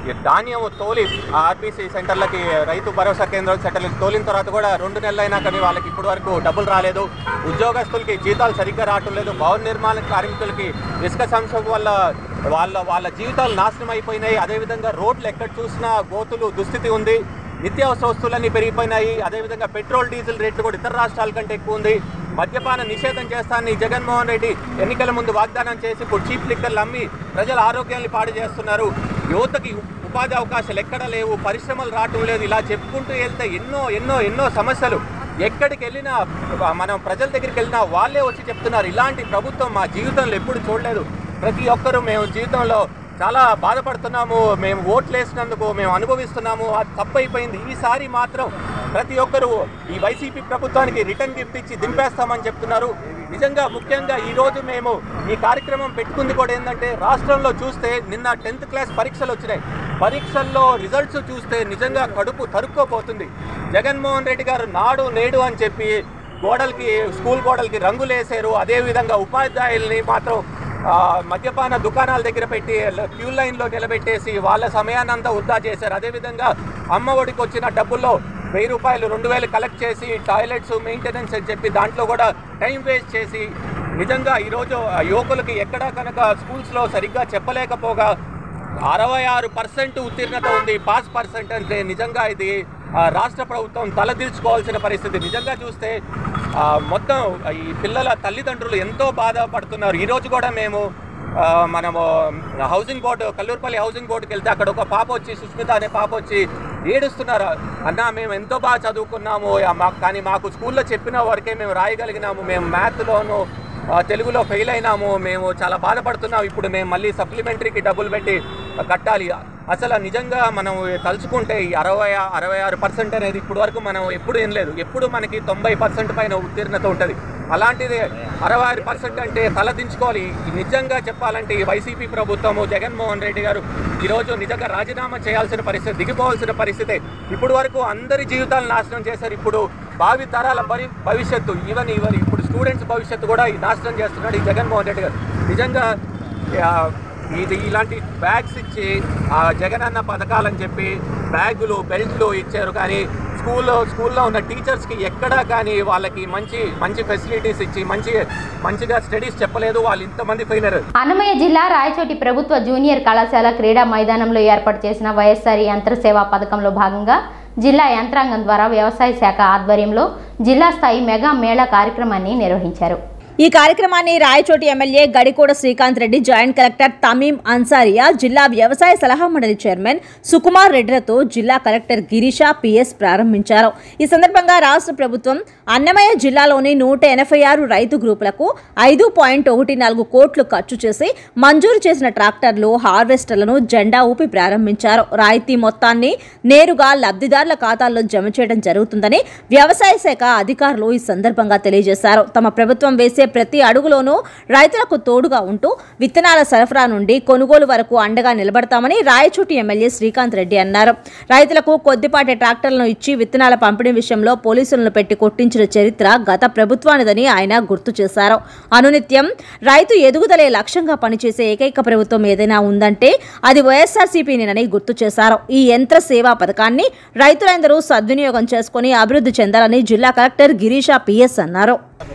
ఈ ధాన్యం తోలి ఆర్బీసీ సెంటర్లకి రైతు భరోసా కేంద్రం సెంటర్లకి తోలిన తర్వాత కూడా రెండు నెలలైనా కానీ వాళ్ళకి ఇప్పటి వరకు డబ్బులు రాలేదు ఉద్యోగస్తులకి జీతాలు సరిగ్గా రావటం లేదు భవన నిర్మాణ కార్మికులకి ఇసుక సంక్షోభం వల్ల వాళ్ళ వాళ్ళ జీవితాలు నాశనం అయిపోయినాయి అదేవిధంగా రోడ్లు ఎక్కడ చూసినా గోతులు దుస్థితి ఉంది నిత్యావసర వస్తువులన్నీ పెరిగిపోయినాయి అదేవిధంగా పెట్రోల్ డీజిల్ రేట్లు కూడా ఇతర రాష్ట్రాల కంటే ఎక్కువ ఉంది మద్యపాన నిషేధం చేస్తానని జగన్మోహన్ రెడ్డి ఎన్నికల ముందు వాగ్దానం చేసి ఇప్పుడు చీప్ లిక్కర్లు అమ్మి ప్రజల ఆరోగ్యాన్ని పాడు చేస్తున్నారు యువతకి ఉపాధి అవకాశాలు ఎక్కడ లేవు పరిశ్రమలు రావటం లేదు ఇలా చెప్పుకుంటూ వెళ్తే ఎన్నో ఎన్నో ఎన్నో సమస్యలు ఎక్కడికి వెళ్ళినా మనం ప్రజల దగ్గరికి వెళ్ళినా వాళ్ళే వచ్చి చెప్తున్నారు ఇలాంటి ప్రభుత్వం మా జీవితంలో ఎప్పుడు చూడలేదు ప్రతి ఒక్కరూ మేము జీవితంలో చాలా బాధపడుతున్నాము మేము ఓట్లు వేసినందుకు మేము అనుభవిస్తున్నాము అది తప్పైపోయింది ఈసారి మాత్రం ప్రతి ఒక్కరూ ఈ వైసీపీ ప్రభుత్వానికి రిటర్న్ గిఫ్ట్ ఇచ్చి దింపేస్తామని చెప్తున్నారు నిజంగా ముఖ్యంగా ఈరోజు మేము ఈ కార్యక్రమం పెట్టుకుంది కూడా ఏంటంటే రాష్ట్రంలో చూస్తే నిన్న టెన్త్ క్లాస్ పరీక్షలు వచ్చినాయి పరీక్షల్లో రిజల్ట్స్ చూస్తే నిజంగా కడుపు తరుక్కోపోతుంది జగన్మోహన్ రెడ్డి గారు నాడు నేడు అని చెప్పి గోడలకి స్కూల్ గోడలకి రంగులు వేసారు అదేవిధంగా ఉపాధ్యాయుల్ని మాత్రం ఆ, మద్యపాన దుకాణాల దగ్గర పెట్టి క్యూ లైన్లో నిలబెట్టేసి వాళ్ళ సమయాన్నంతా వృధా చేశారు అదేవిధంగా అమ్మ ఒడికి వచ్చిన డబ్బుల్లో వెయ్యి రూపాయలు రెండు వేలు కలెక్ట్ చేసి టాయిలెట్స్ మెయింటెనెన్స్ అని చెప్పి దాంట్లో కూడా టైం వేస్ట్ చేసి నిజంగా ఈరోజు ఆ యువకులకి ఎక్కడ కనుక స్కూల్స్లో సరిగ్గా చెప్పలేకపోగా అరవై ఆరు పర్సెంట్ ఉత్తీర్ణత ఉంది పాస్ పర్సెంట్ అంటే నిజంగా ఇది ఆ, రాష్ట్ర ప్రభుత్వం తలదిల్చుకోవాల్సిన పరిస్థితి నిజంగా చూస్తే ఆ, మొత్తం ఈ పిల్లల తల్లిదండ్రులు ఎంతో బాధపడుతున్నారు ఈరోజు కూడా మేము ఆ, మనము హౌసింగ్ బోర్డు కల్లూరుపల్లి హౌసింగ్ బోర్డుకి వెళ్తే అక్కడ ఒక పాప వచ్చి సుష్మిత అనే పాప వచ్చి ఏడుస్తున్నారు అన్న మేము ఎంతో బాగా చదువుకున్నాము ఆ, మాకు కానీ మాకు స్కూల్లో చెప్పిన వరకే మేము రాయగలిగినాము మేము మ్యాథ్లోను ఆ, తెలుగులో ఫెయిల్ అయినాము మేము చాలా బాధపడుతున్నాం ఇప్పుడు మేము మళ్ళీ సప్లిమెంటరీకి డబ్బులు పెట్టి కట్టాలి అసలు నిజంగా మనం తలుచుకుంటే ఈ అరవై అరవై ఆరు పర్సెంట్ అనేది ఇప్పుడు వరకు మనం ఎప్పుడు ఏం లేదు ఎప్పుడు మనకి తొంభై పర్సెంట్ పైన ఉత్తీర్ణత ఉంటుంది అలాంటిది అరవై ఆరు పర్సెంట్ అంటే తలదించుకోవాలి ఈ నిజంగా చెప్పాలంటే ఈ వైసీపీ ప్రభుత్వము జగన్మోహన్ రెడ్డి గారు ఈరోజు నిజంగా రాజీనామా చేయాల్సిన పరిస్థితి దిగిపోవాల్సిన పరిస్థితి ఇప్పుడు వరకు అందరి జీవితాలు నాశనం చేశారు ఇప్పుడు భావి తరాల భవి భవిష్యత్తు ఈవెన్ ఈవెన్ ఇప్పుడు స్టూడెంట్స్ భవిష్యత్తు కూడా ఈ నాశనం చేస్తున్నాడు ఈ జగన్మోహన్ రెడ్డి గారు నిజంగా ఆ, ఇది ఇలాంటి బ్యాగ్స్ ఇచ్చి ఆ జగనన్న పథకాలని చెప్పి బ్యాగులు బెల్ట్లు ఇచ్చారు కానీ స్కూల్లో స్కూల్లో ఉన్న టీచర్స్కి ఎక్కడా కానీ వాళ్ళకి మంచి మంచి ఫెసిలిటీస్ ఇచ్చి మంచి మంచిగా స్టడీస్ చెప్పలేదు వాళ్ళు ఇంతమంది ఫెయిల్ అయ్యారు అన్నమయ్య జిల్లా రాయచోటి ప్రభుత్వ జూనియర్ కళాశాల క్రీడా మైదానంలో ఏర్పాటు చేసిన వైఎస్ఆర్ యంత్ర సేవా పథకంలో భాగంగా జిల్లా యంత్రాంగం ద్వారా వ్యవసాయ శాఖ ఆధ్వర్యంలో జిల్లా స్థాయి మెగా మేళా కార్యక్రమాన్ని నిర్వహించారు ఈ కార్యక్రమాన్ని Rayachoti MLA Gadikota Srikanth Reddy joint collector Tameem Ansariya జిల్లా వ్యవసాయ సలహా మండలి చైర్మన్ సుకుమార్ రెడ్డిలతో జిల్లా కలెక్టర్ గిరీష పిఎస్ ప్రారంభించారు ఈ సందర్భంగా రాష్ట్ర ప్రభుత్వం అన్నమయ్య జిల్లాలోని నూట ఎనభై ఆరు రైతు గ్రూపులకు ఐదు పాయింట్ ఒకటి నాలుగు కోట్లు ఖర్చు చేసి మంజూరు చేసిన ట్రాక్టర్లు హార్వెస్టర్లను జెండా ఊపి ప్రారంభించారు రాయితీ మొత్తాన్ని నేరుగా లబ్ధిదారుల ఖాతాల్లో జమ చేయడం జరుగుతుందని వ్యవసాయ శాఖ అధికారులు ఈ సందర్భంగా తెలియజేశారు తమ ప్రభుత్వం వేసే ప్రతి అడుగులోనూ రైతులకు తోడుగా ఉంటూ విత్తనాల సరఫరా నుండి కొనుగోలు వరకు అండగా నిలబడతామని రాయచోటి ఎమ్మెల్యే శ్రీకాంత్ రెడ్డి అన్నారు రైతులకు కొద్దిపాటి ట్రాక్టర్లను ఇచ్చి విత్తనాల పంపిణీ విషయంలో పోలీసులను పెట్టి కొట్టించిన చరిత్ర గత ప్రభుత్వానిదని ఆయన గుర్తు చేశారు అనునిత్యం రైతు ఎదుగుదలే లక్ష్యంగా పనిచేసే ఏకైక ప్రభుత్వం ఏదైనా ఉందంటే అది వైఎస్ఆర్సీపీనేనని గుర్తు చేశారు ఈ యంత్ర సేవా పథకాన్ని రైతులందరూ సద్వినియోగం చేసుకుని అభివృద్ధి చెందాలని జిల్లా కలెక్టర్ గిరీష పిఎస్ అన్నారు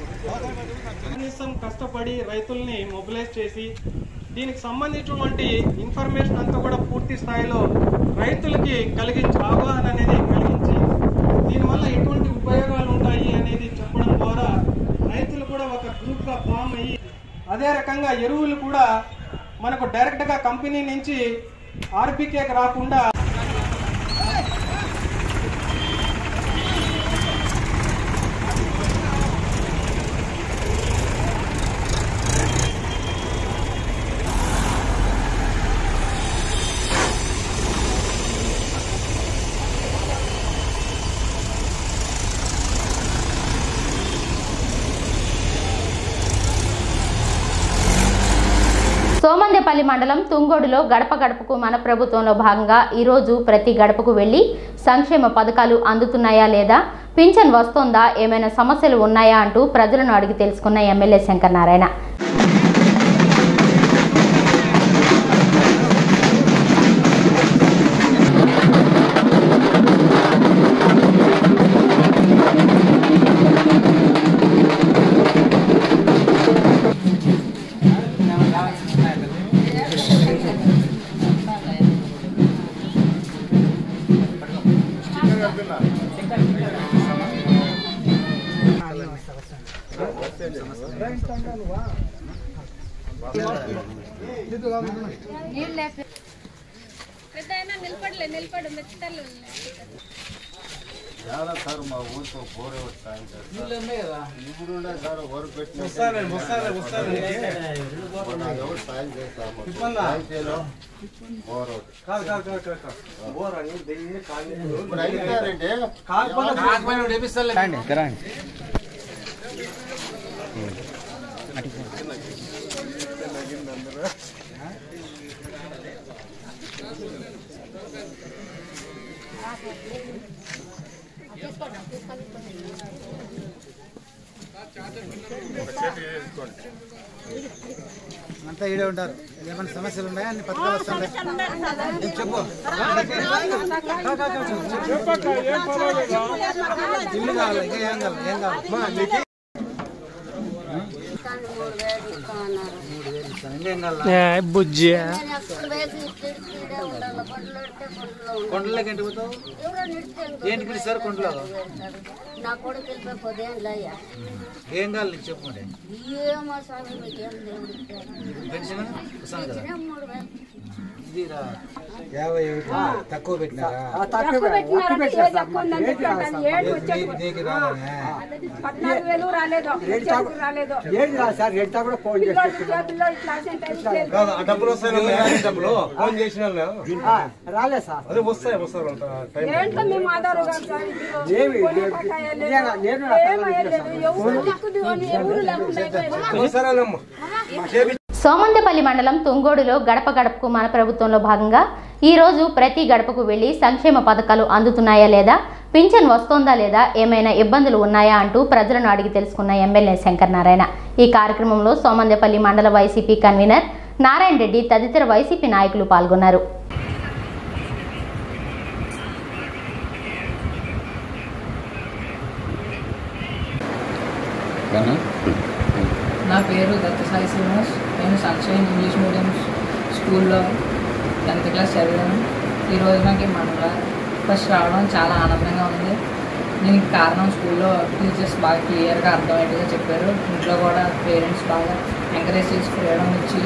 కనీసం కష్టపడి రైతుల్ని మొబిలైజ్ చేసి దీనికి సంబంధించినటువంటి ఇన్ఫర్మేషన్ అంతా కూడా పూర్తి స్థాయిలో రైతులకి కలిగించి అవగాహన అనేది కలిగించి దీనివల్ల ఎటువంటి ఉపయోగాలు ఉంటాయి అనేది చెప్పడం ద్వారా రైతులు కూడా ఒక గ్రూప్ గా ఫామ్ అయ్యి అదే రకంగా ఎరువులు కూడా మనకు డైరెక్ట్ గా కంపెనీ నుంచి ఆర్బీకేకి రాకుండా సోమందేపల్లి మండలం తుంగోడులో గడప గడపకు మన ప్రభుత్వంలో భాగంగా ఈరోజు ప్రతి గడపకు వెళ్లి సంక్షేమ పథకాలు అందుతున్నాయా లేదా పింఛన్ వస్తోందా ఏమైనా సమస్యలు ఉన్నాయా అంటూ ప్రజలను అడిగి తెలుసుకున్న ఎమ్మెల్యే శంకర్ నారాయణ నిలబడలే నిలబడు మెత్తలు చాలా సార్ మా ఊరికి ఒక బోరే వచ్చాయి నీళ్ళు ఉన్నాయి కదా ఇప్పుడు ఉండే సార్ వరకు పెట్టిన వస్తాలే, వస్తాలే, వస్తాలే. ఎవరు సాయం చేస్తాము ఇబ్బందా? సాయం చేయలేం. బోర్ ఒకటి. కాదు కాదు కాదు కాదు కాదు బోర్ అని దీన్ని కాదు ఇప్పుడు అయిపోయారంటే కాకపోతే కాకపోయినా వేపిస్తాలే అంతా ఈడే ఉంటారు ఏమైనా సమస్యలు ఉన్నాయా అన్ని పథకాలు వస్తున్నాయి ఏం చెప్పు ఇల్లు కావాలి ఇంకా ఏం కావాలి ఏం కావాలి ఇంకేం కావాలి బుజ్జి కొండలోకి ఏంటి పోతావు ఏంటి పిలుస్తారు కొండలో నా కొడుకు వెళ్ళిపోతే ఏం లేయ్యా ఏం కావాలి నీకు చెప్పు మరి ఏమో స్వామి మీకేం దేవుడు పెన్షన్ వస్తాను కదా మూడు వేలు ఇది రా యాభై ఒకటి తక్కువ పెట్టినారా తక్కువ పెట్టినారంటే ఏజ్ ఎక్కువ ఉందని చెప్పాను. ఏడు వచ్చేది నీకు- నీకు రాలేనే పద్నాలుగు వేలు రాలేదు వచ్చేది రాలేదు ఏడు రాదు సార్ ఎడతా కూడా ఫోన్ పిల్లోడి చేతుల్లో ఇట్లా సెంటర్ కాదు, ఆ డబ్బులు వస్తాయి డబ్బులు ఫోన్ చేసిన రాలేదు సార్ అదే వస్తాయి వస్తాయి అంత టైం ఏంటో మేము ఆధార్ కార్డు సార్ ఇంటిలో. ఏమి? పోనీ పట్టాయలేదు. నిజంగా నేను ఏమయ్యలేదు. ఎవరు దిక్కు దిగని ఎవరు లేకుండా అయిపోయారు. సరేనమ్మా సోమందపల్లి మండలం తుంగోడులో గడప గడపకు మన ప్రభుత్వంలో భాగంగా ఈ రోజు ప్రతి గడపకు వెళ్లి సంక్షేమ పథకాలు అందుతున్నాయా లేదా పింఛన్ వస్తోందా లేదా ఏమైనా ఇబ్బందులు ఉన్నాయా అంటూ ప్రజలను అడిగి తెలుసుకున్న ఎమ్మెల్యే శంకర్ నారాయణ ఈ కార్యక్రమంలో సోమందపల్లి మండల వైసీపీ కన్వీనర్ నారాయణ రెడ్డి తదితర వైసీపీ నాయకులు పాల్గొన్నారు నా పేరు దత్తసాయి శ్రీనివాస్ నేను సన్షైన్ ఇంగ్లీష్ మీడియం స్కూల్లో టెన్త్ క్లాస్ చదివాను ఈరోజు నాకు మండల ఫస్ట్ రావడం చాలా ఆనందంగా ఉంది దీనికి కారణం స్కూల్లో టీచర్స్ బాగా క్లియర్గా అర్థమయ్యేట్టుగా చెప్పారు ఇంట్లో కూడా పేరెంట్స్ బాగా ఎంకరేజ్ చేసి ఫ్రీడమ్ ఇచ్చి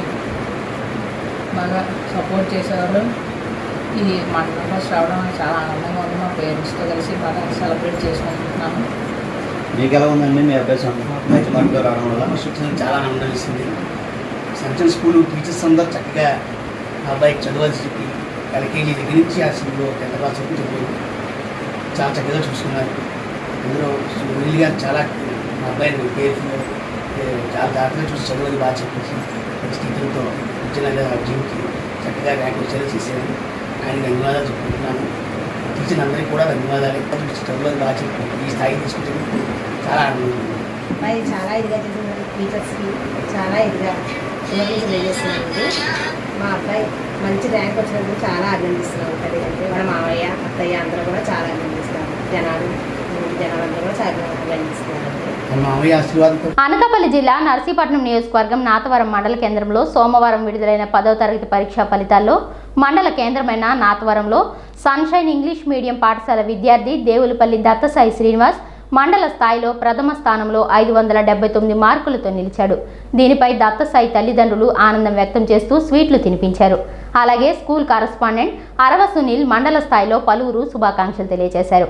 బాగా సపోర్ట్ చేసేవారు ఈ మండల ఫస్ట్ రావడం నాకు చాలా ఆనందంగా ఉంది మా పేరెంట్స్తో కలిసి బాగా సెలబ్రేట్ చేసుకుంటున్నాను మీకు ఎలా ఉందండి మీ అభ్యాసం మంచి మార్కులు రావడం వల్ల మా శిక్షణ చాలా ఆనందం ఇస్తుంది సంచన్ స్కూల్ టీచర్స్ అందరూ చక్కగా మా అబ్బాయికి చదవాల్సి చెప్పి ఎల్కేజీ దగ్గర నుంచి ఆ స్కూల్లో టెన్త్ క్లాస్ వరకు చెప్పారు చాలా చక్కగా చూసుకున్నారు అందులో సునీల్ గారు చాలా మా అబ్బాయిని కేర్ఫుల్ చాలా జాగ్రత్తగా చూసి చదవాలి బాగా చెప్పేసి మంచి టీచర్తో విద్యనగర్ జీవికి చక్కగా ర్యాంక్ వచ్చేలా చేశారు ఆయన ధన్యవాదాలు చెప్పుకుంటున్నాను టీచర్ అందరికీ కూడా ధన్యవాదాలు చదవాలి బాగా చెప్పి ఈ స్థాయి తీసుకుంటే చాలా ఆనందంగా ఉంది అబ్బాయి చాలా ఇదిగా చేస్తున్నారు టీచర్స్కి చాలా ఇదిగా చిన్నప్పుడు తెలియజేస్తున్నారండి మా అబ్బాయి మంచి ర్యాంక్ వచ్చినందుకు చాలా అభినందిస్తున్నాం తల్లిదండ్రులు వాళ్ళ మామయ్య అత్తయ్య అందరూ కూడా చాలా అభినందిస్తున్నారు జనాలు జనాలందరూ కూడా చాలా అభినందిస్తున్నారు మా మామయ్య ఆశీర్వాదంతో అనకాపల్లి జిల్లా నర్సీపట్నం నియోజకవర్గం నాతవరం మండల కేంద్రంలో సోమవారం విడుదలైన పదవ తరగతి పరీక్షా ఫలితాల్లో మండల కేంద్రమైన నాతవరంలో సన్షైన్ ఇంగ్లీష్ మీడియం పాఠశాల విద్యార్థి దేవులపల్లి దత్తసాయి శ్రీనివాస్ మండల స్థాయిలో ప్రథమ స్థానంలో ఐదు వందల డెబ్బై తొమ్మిది మార్కులతో నిలిచాడు దీనిపై దత్తసాయి తల్లిదండ్రులు ఆనందం వ్యక్తం చేస్తూ స్వీట్లు తినిపించారు అలాగే స్కూల్ కరస్పాండెంట్ అరవ సునీల్ మండల స్థాయిలో పలువురు శుభాకాంక్షలు తెలియజేశారు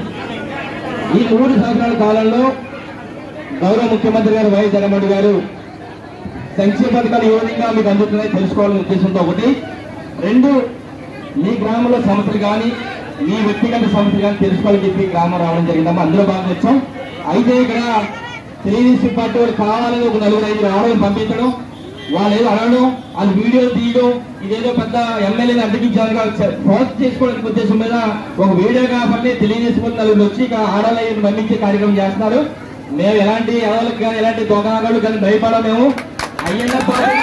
ఈ మూడు సంవత్సరాల కాలంలో గౌరవ ముఖ్యమంత్రి గారు వైఎస్ జగన్మోహన్ గారు సంక్షేమ పథకాలు ఏ విధంగా మీకు అందుతున్నాయి తెలుసుకోవాలనే ఉద్దేశంతో ఒకటి రెండు మీ గ్రామంలో సమస్యలు కానీ మీ వ్యక్తిగత సమస్యలు కానీ తెలుసుకోవాలని చెప్పి గ్రామం రావడం జరిగిందమ్మా అందులో భాగంగా వచ్చాం అయితే ఇక్కడ తెలుగుదేశం పార్టీ వాళ్ళు కావాలని ఒక నలుగురు ఐదు రావడం పంపించడం వాళ్ళు ఏదో అడగడం వాళ్ళు వీడియో తీయడం ఇదేదో పెద్ద ఎమ్మెల్యేని అడ్డగించాలని పోస్ట్ చేసుకోవడానికి ఉద్దేశం మీద ఒక వీడియో కాబట్టి తెలుగుదేశం వాళ్ళు నలుగురు వచ్చి ఇక్కడ ఆడవాళ్ళని పంపించే కార్యక్రమం చేస్తున్నారు మేము ఎలాంటి ఎవరికి కానీ ఎలాంటి దొంగలు కానీ భయపడం మేము అయ్యన్న పాత్రుడు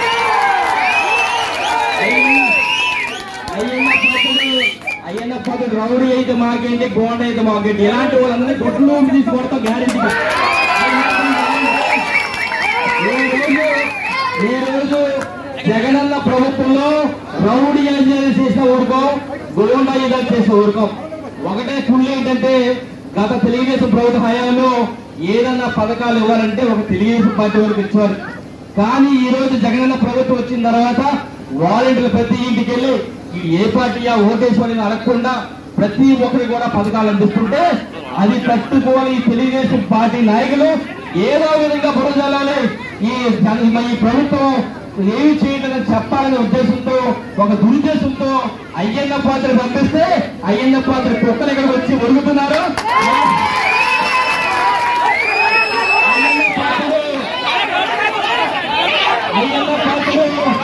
అయ్యన్న పాత్రుడు అయ్యన్న పాత్రుడు రౌడీ అయితే మాకేంటి గోండ అయితే మాకేంటి ఎలాంటి వాళ్ళందరినీ గొడ్లు తీసి కొడతాం గ్యారెంటీగా ఈ రోజు జగనన్న ప్రభుత్వంలో రౌడీ అంజలి చేసిన ఊరుకో గోండా యుద్ధాలు చేసిన ఊరుకో ఒకటే కుళ్ళు ఏంటంటే గత తెలుగుదేశం ప్రభుత్వ హయాంలో ఏదన్నా పథకాలు ఇవ్వాలంటే ఒక తెలుగుదేశం పార్టీ వాళ్ళకి ఇచ్చేవారు కానీ ఈ రోజు జగనన్న ప్రభుత్వం వచ్చిన తర్వాత వాలంటీర్లు ప్రతి ఇంటికి వెళ్ళి ఈ ఏ పార్టీయా ఓటేసుకొని అడగకుండా ప్రతి ఒక్కరికి కూడా పథకాలు అందిస్తుంటే అది తట్టుకోని ఈ తెలుగుదేశం పార్టీ నాయకులు ఏదో విధంగా బురజల్లాలి ఈ జన- ఈ ప్రభుత్వం ఏమి చేయలేదని చెప్పాలనే ఉద్దేశంతో ఒక దురుద్దేశంతో అయ్యన్న పాత్ర పంపిస్తే అయ్యన్న పాత్ర కుక్కలు ఇక్కడికి వచ్చి ఒరుగుతున్నారు అయ్యన్న పాత్ర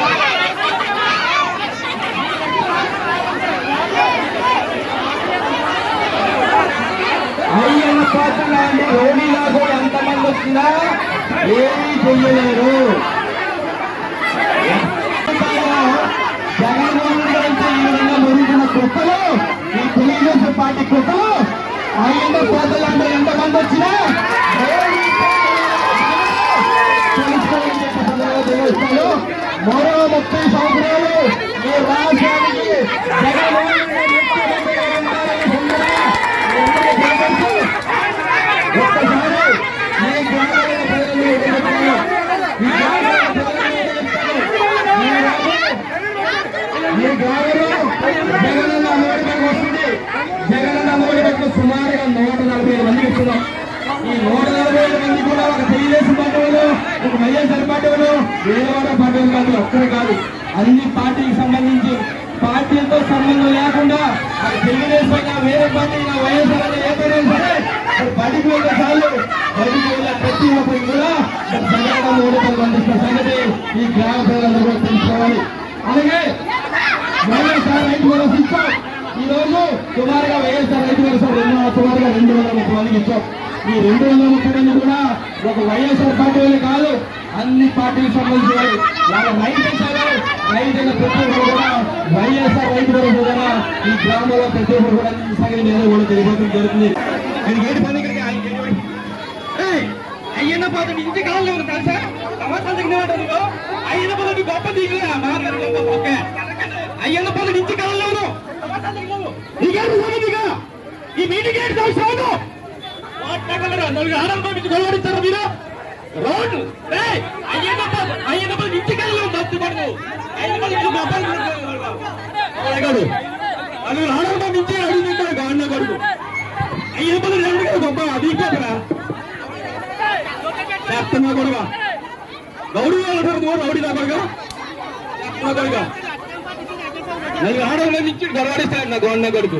అయ్యన్న పాత్ర లాంటి రోగిలాగా ఎంతమంది వచ్చినా ఏమీ చెయ్యలేరు జగన్మోహన్ రెడ్డి ఈ విధంగా మురుగుతున్న కుక్కలు ఈ తెలుగుదేశం పార్టీ కుక్కలు అయ్యన్న పాత్ర లాంటి ఎంతమంది వచ్చినా ఏమీ తెలుసుకోవాలని చెప్పి సందర్భంగా తెలియజేస్తాను. మరో ముప్పై సంవత్సరాలు ఈ రాష్ట్రానికి జగన్మోహన్ రెడ్డి ముఖ్యమంత్రిగా ఉండాలని సందర్భంగా ఒక్కసారి ఈ గ్రామాల ప్రజలను ఎదుర్కొన్నాను. ఈ గ్రామాల ప్రజలను ఎదుర్కొన్నాను. ఈ గ్రామం- ఈ గ్రామంలో జగనన్న అమోడికి వస్తుంది జగనన్న అమోడికి సుమారుగా నూట నలభై ఐదు మందికి ఇస్తున్నాం ఈ నూట నలభై ఐదు మంది కూడా ఒక తెలుగుదేశం పార్టీ వాళ్ళు ఒక వైఎస్ఆర్ పార్టీ వాళ్ళు వేరే పార్టీ వాళ్ళు కాదు ఒక్కరు కాదు అన్ని పార్టీకి సంబంధించి పార్టీలతో సంబంధం లేకుండా అది తెలుగుదేశం అయినా వేరే పార్టీ అయినా వైఎస్ఆర్ అయినా ఏదైనా సరే అది బడికి వెళ్ళే చాలు బడికి వెళ్ళే ప్రతి ఒక్కరికి కూడా జగన్ ఓడిపోయి అందిస్తున్న సంగతి ఈ గ్రామ ప్రజలందరూ కూడా తెలుసుకోవాలి అలాగే వైఎస్ఆర్ రైతు భరోసా ఇచ్చాం ఈ రోజు సుమారుగా వైఎస్ఆర్ రైతు భరోసా రెండు సుమారుగా రెండు వందల ముప్పై మందికి ఇచ్చాం ఈ రెండు వందల ముప్పై మంది కూడా ఒక వైఎస్ఆర్ పార్టీ వాళ్ళు కాదు అన్ని పార్టీలకు సంబంధించిన వాళ్ళు. వాళ్ళ రైతు వేశారు రైతైన ప్రతి ఒక్కరు కూడా వైఎస్ఆర్ రైతు భరోసా ద్వారా ఈ గ్రామంలో ప్రతి ఒక్కరు కూడా ఈ సంగతి మీద కూడా తెలియజేయడం జరుగుతుంది నేను ఏడు పని ఇక్కడికి ఆయన- ఏయ్, అయ్యన్న పాత్ర ఇంటి కాలంలో ఉంది తెలుసా సంవత్సరం దిగినట్టు అయ్యన్న పాత్ర గొప్ప దిగులే మాట్లాడు గొప్ప ఓకే అయ్యన్న పాత్ర ఇంటి కాలంలో నీకేంటి సమధిగా ఈ మీటింగ్ ఏంటి తెలుసు మాట్లాడగలరా నలుగురు ఆడలతో మీకు గొడవడిస్తారు మీరు రోడ్డు ఏయ్, అయ్యన్న పాత్ర అయ్యన్న పాత్ర ఇంటి కాలంలో దత్తు పడదు అయ్యన్న పాత్ర ఇంటి గొప్ప అడగడు నలుగురు ఆడలతో నుంచి అడుగుతుంటాడు గాన్న కొడుకు అయ్యన్న పాత్ర రెండు గొప్ప అది ఇంకొకరా చెప్తున్నా కొడుగా గౌడు వాళ్ళ రౌడీ నా కొడుగా చెప్తున్నా కొడుగా నలుగురు ఆడవాళ్ళ నుంచి గొడవడిస్తాడు నా గోడ కొడుకు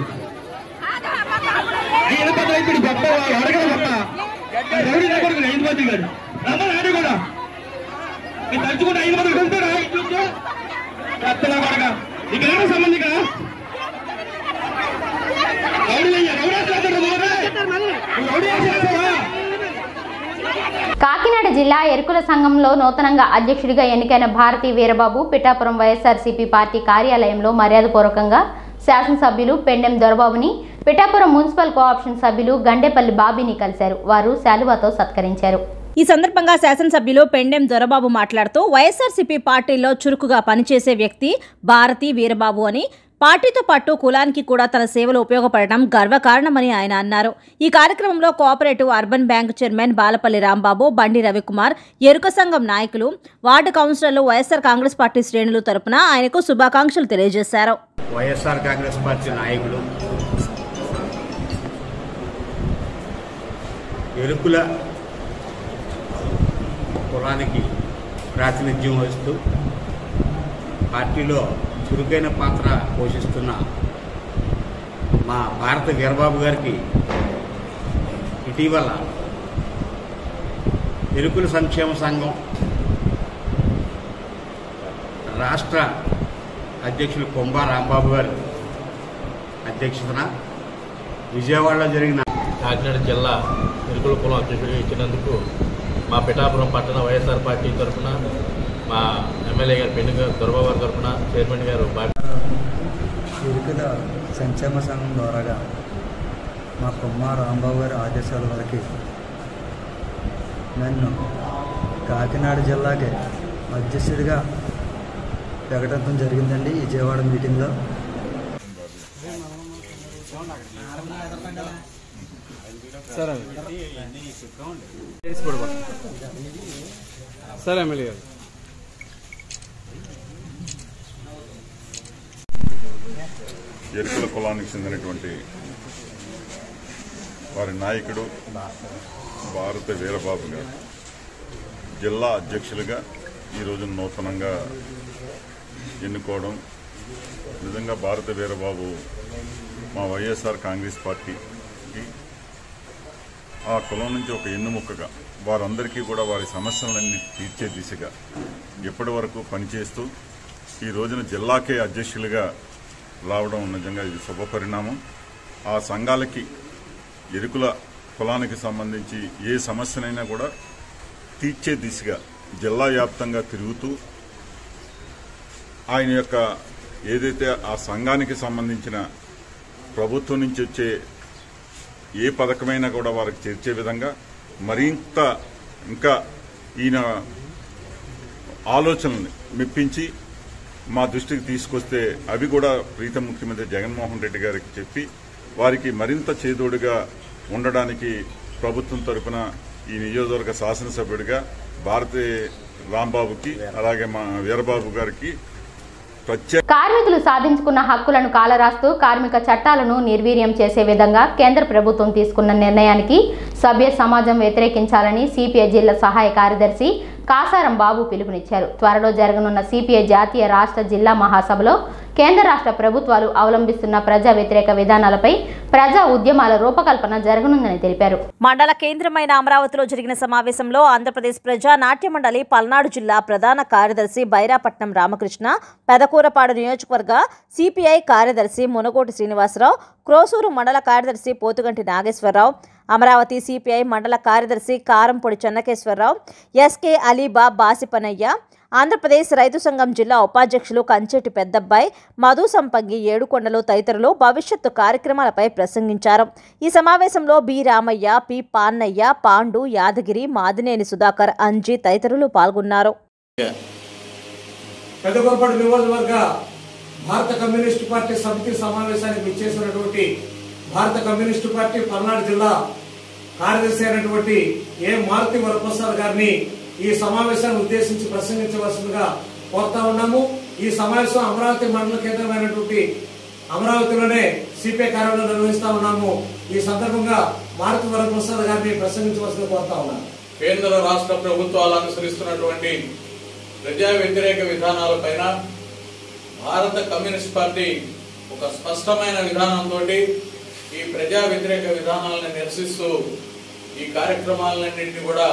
ఆయన పెద్ద ఇప్పుడు గొప్ప అడగడ గొప్ప రౌడీ నా కొడుకు ఐదు మంది గారు రమ్మని ఆడు కూడా మీరు తలుచుకుంటే ఐదు మంది వెళ్తాడా ఇంట్లో చెప్తున్నా కొడుగా ఇక్కడ ఏమో సంబంధిక రౌడీ రౌడీ రౌడీ చేస్తారా కాకినాడ జిల్లా ఎరుకుల సంఘంలో నూతనంగా అధ్యక్షుడిగా ఎన్నికైన భారతీ వీరబాబు పిఠాపురం వైఎస్ఆర్సీపీ పార్టీ కార్యాలయంలో మర్యాదపూర్వకంగా శాసనసభ్యులు పెండెం దొరబాబుని పిఠాపురం మున్సిపల్ కోఆప్షన్ సభ్యులు గండేపల్లి బాబీని కలిశారు వారు శాలువాతో సత్కరించారు ఈ సందర్భంగా శాసనసభ్యులు పెండెం దొరబాబు మాట్లాడుతూ వైఎస్ఆర్సీపీ పార్టీలో చురుకుగా పనిచేసే వ్యక్తి భారతి వీరబాబు అని పార్టీతో పాటు కులానికి కూడా తన సేవలు ఉపయోగపడడం గర్వకారణమని ఆయన అన్నారు ఈ కార్యక్రమంలో cooperative urban bank chairman Balapalli Rambabu Bandi Ravikumar ఎరుక సంఘం నాయకులు వార్డు కౌన్సిలర్లు వైఎస్ఆర్ కాంగ్రెస్ పార్టీ శ్రేణులు తరపున ఆయనకు శుభాకాంక్షలు తెలియజేశారు వైఎస్ఆర్ కాంగ్రెస్ పార్టీ నాయకులు ఎరుకుల కులానికి ప్రాతినిధ్యం వహిస్తూ పార్టీలో చురుకైన పాత్ర పోషిస్తున్న మా భారత వీరబాబు గారికి ఇటీవల ఎరుకుల సంక్షేమ సంఘం రాష్ట్ర అధ్యక్షులు కొంబా రాంబాబు గారు అధ్యక్షతన విజయవాడలో జరిగిన కాకినాడ జిల్లా ఎరుకుల కులం అధ్యక్షుడిగా ఇచ్చినందుకు మా పిఠాపురం పట్టణ వైఎస్ఆర్ పార్టీ తరఫున మా ఎమ్మెల్యే గారు పెండు గారు దొరబాబు గారి తరఫున చైర్మన్ గారు బాబీ ఎరుకల సంక్షేమ సంఘం ద్వారాగా మా కొమ్మ రాంబాబు గారి ఆదేశాల వరకు నన్ను కాకినాడ జిల్లాకి అధ్యక్షుడిగా ప్రకటించడం జరిగిందండి ఈ విజయవాడ మీటింగ్లో సరే సరే ఎమ్మెల్యే గారు ఎరుకుల కులానికి చెందినటువంటి వారి నాయకుడు భారత వీరబాబు గారు జిల్లా అధ్యక్షులుగా ఈరోజు నూతనంగా ఎన్నుకోవడం నిజంగా భారత వీరబాబు మా వైఎస్ఆర్ కాంగ్రెస్ పార్టీకి ఆ కులం నుంచి ఒక ఎన్నుముక్కగా వారందరికీ కూడా వారి సమస్యలన్నీ తీర్చే దిశగా ఎప్పటి వరకు పనిచేస్తూ ఈ రోజున జిల్లాకే అధ్యక్షులుగా రావడం నిజంగా ఇది శుభ పరిణామం ఆ సంఘాలకి ఎరుకుల కులానికి సంబంధించి ఏ సమస్యనైనా కూడా తీర్చే దిశగా జిల్లా వ్యాప్తంగా తిరుగుతూ ఆయన యొక్క ఏదైతే ఆ సంఘానికి సంబంధించిన ప్రభుత్వం నుంచి వచ్చే ఏ పథకమైనా కూడా వారికి చేర్చే విధంగా మరింత ఇంకా ఈయన ఆలోచనల్ని మెప్పించి మా దృష్టికి తీసుకొస్తే అవి కూడా ప్రీతం ముఖ్యమంత్రి జగన్మోహన్ రెడ్డి గారికి చెప్పి వారికి మరింత చేదోడుగా ఉండడానికి ప్రభుత్వం తరపున ఈ నియోజకవర్గ శాసనసభ్యుడిగా భారతీ రాంబాబుకి అలాగే మా వీరబాబు గారికి ప్రత్యేక కార్మికులు సాధించుకున్న హక్కులను కాలరాస్తూ కార్మిక చట్టాలను నిర్వీర్యం చేసే విధంగా కేంద్ర ప్రభుత్వం తీసుకున్న నిర్ణయానికి సభ్య సమాజం వ్యతిరేకించాలని సిపిఐ జిల్లా సహాయ కార్యదర్శి కాసారం బాబు పిలుపునిచ్చారు త్వరలో జరగనున్న సిపిఐ జాతీయ రాష్ట్ర జిల్లా మహాసభలో కేంద్ర రాష్ట్ర ప్రభుత్వాలు అవలంబిస్తున్న ప్రజా వ్యతిరేక విధానాలపై ప్రజా ఉద్యమాల రూపకల్పన జరగనుందని తెలిపారు మండల కేంద్రమైన అమరావతిలో జరిగిన సమావేశంలో ఆంధ్రప్రదేశ్ ప్రజా నాట్య మండలి పల్నాడు జిల్లా ప్రధాన కార్యదర్శి బైరాపట్నం రామకృష్ణ పెదకూరపాడు నియోజకవర్గ సిపిఐ కార్యదర్శి మునగోటి శ్రీనివాసరావు క్రోసూరు మండల కార్యదర్శి పోతుగంటి నాగేశ్వరరావు అమరావతి సిపిఐ మండల కార్యదర్శి కారంపొడి చెన్నకేశ్వరరావు ఎస్కే అలీబా బాసిపనయ్య ఆంధ్రప్రదేశ్ రైతు సంఘం జిల్లా ఉపాధ్యక్షులు కంచెటి పెద్దబ్బాయి మధు సంపంగి ఏడుకొండలు తదితరులు భవిష్యత్తు కార్యక్రమాలపై ప్రసంగించారు ఈ సమావేశంలో బి రామయ్య పి పాన్నయ్య పాండు యాదగిరి మాదినేని సుధాకర్ అంజీ తదితరులు పాల్గొన్నారు పెద్దగొరపాడు నియోజకవర్గ భారత కమ్యూనిస్టు పార్టీ సమితి సమావేశానికి విచ్చేసినటువంటి భారత కమ్యూనిస్టు పార్టీ పల్నాడు జిల్లా కార్యదర్శి అయినటువంటి ఏ మారుతి వరప్రసాద్ గారిని ఈ సమావేశాన్ని ఉద్దేశించి ప్రసంగించవలసిందిగా కోరుతా ఉన్నాము ఈ సమావేశం అమరావతి మండల కేంద్రమైనటువంటి అమరావతిలోనే సిపిఐ కార్యాలయంలో నిర్వహిస్తా ఉన్నాము ఈ సందర్భంగా మారుతి వరప్రసాద్ గారిని ప్రసంగించవలసిందిగా కోరుతా ఉన్నాము కేంద్ర రాష్ట్ర ప్రభుత్వాలు అనుసరిస్తున్నటువంటి ప్రజా వ్యతిరేక విధానాలపైన భారత కమ్యూనిస్ట్ పార్టీ ఒక స్పష్టమైన విధానంతో ఈ ప్రజా వ్యతిరేక విధానాలను నిరసిస్తూ ఈ కార్యక్రమాలన్నింటినీ కూడా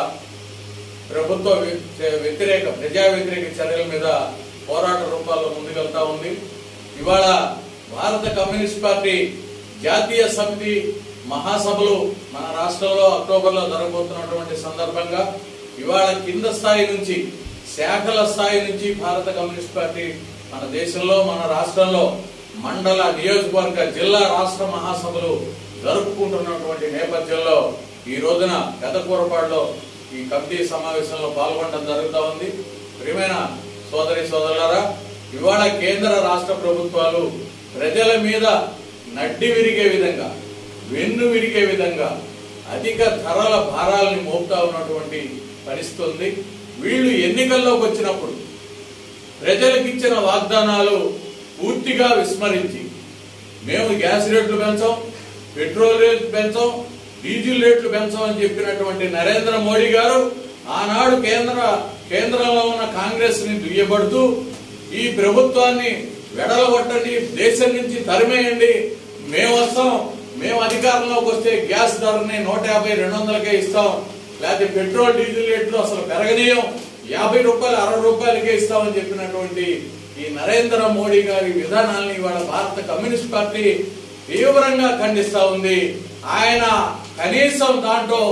ప్రభుత్వ వ్య- వ్యతిరేక ప్రజా వ్యతిరేక చర్యల మీద పోరాట రూపాల్లో ముందుకెళ్తా ఉంది ఇవాళ భారత కమ్యూనిస్ట్ పార్టీ జాతీయ సమితి మహాసభలు మన రాష్ట్రంలో అక్టోబర్లో జరగబోతున్నటువంటి సందర్భంగా ఇవాళ కింద స్థాయి నుంచి శాఖల స్థాయి నుంచి భారత కమ్యూనిస్ట్ పార్టీ మన దేశంలో మన రాష్ట్రంలో మండల నియోజకవర్గ జిల్లా రాష్ట్ర మహాసభలు జరుపుకుంటున్నటువంటి నేపథ్యంలో ఈ రోజున పెదకూరపాడులో ఈ కమిటీ సమావేశంలో పాల్గొనడం జరుగుతూ ఉంది ప్రియమైన సోదరి సోదరులారా ఇవాళ కేంద్ర రాష్ట్ర ప్రభుత్వాలు ప్రజల మీద నడ్డి విరిగే విధంగా వెన్ను విరిగే విధంగా అధిక ధరల భారాల్ని మోపుతా ఉన్నటువంటి పరిస్థితి ఉంది వీళ్ళు ఎన్నికల్లోకి వచ్చినప్పుడు ప్రజలకు ఇచ్చిన వాగ్దానాలు పూర్తిగా విస్మరించి మేము గ్యాస్ రేట్లు పెంచాం పెట్రోల్ రేట్లు పెంచాం డీజిల్ రేట్లు పెంచాం అని చెప్పినటువంటి నరేంద్ర మోడీ గారు ఆనాడు కేంద్ర కేంద్రంలో ఉన్న కాంగ్రెస్ ని దుయ్యబడుతూ ఈ ప్రభుత్వాన్ని వెడలగొట్టండి దేశం నుంచి తరిమేయండి మేము వస్తాం మేము అధికారంలోకి వస్తే గ్యాస్ ధరని నూట యాభై రెండు వందలకే ఇస్తాం లేకపోతే పెట్రోల్ డీజిల్ రేట్లు అసలు పెరగనీయం యాభై రూపాయలు అరవై రూపాయలకే ఇస్తామని చెప్పినటువంటి ఈ నరేంద్ర మోడీ గారి విధానాల్ని ఇవాళ భారత కమ్యూనిస్ట్ పార్టీ తీవ్రంగా ఖండిస్తా ఉంది ఆయన కనీసం దాంట్లో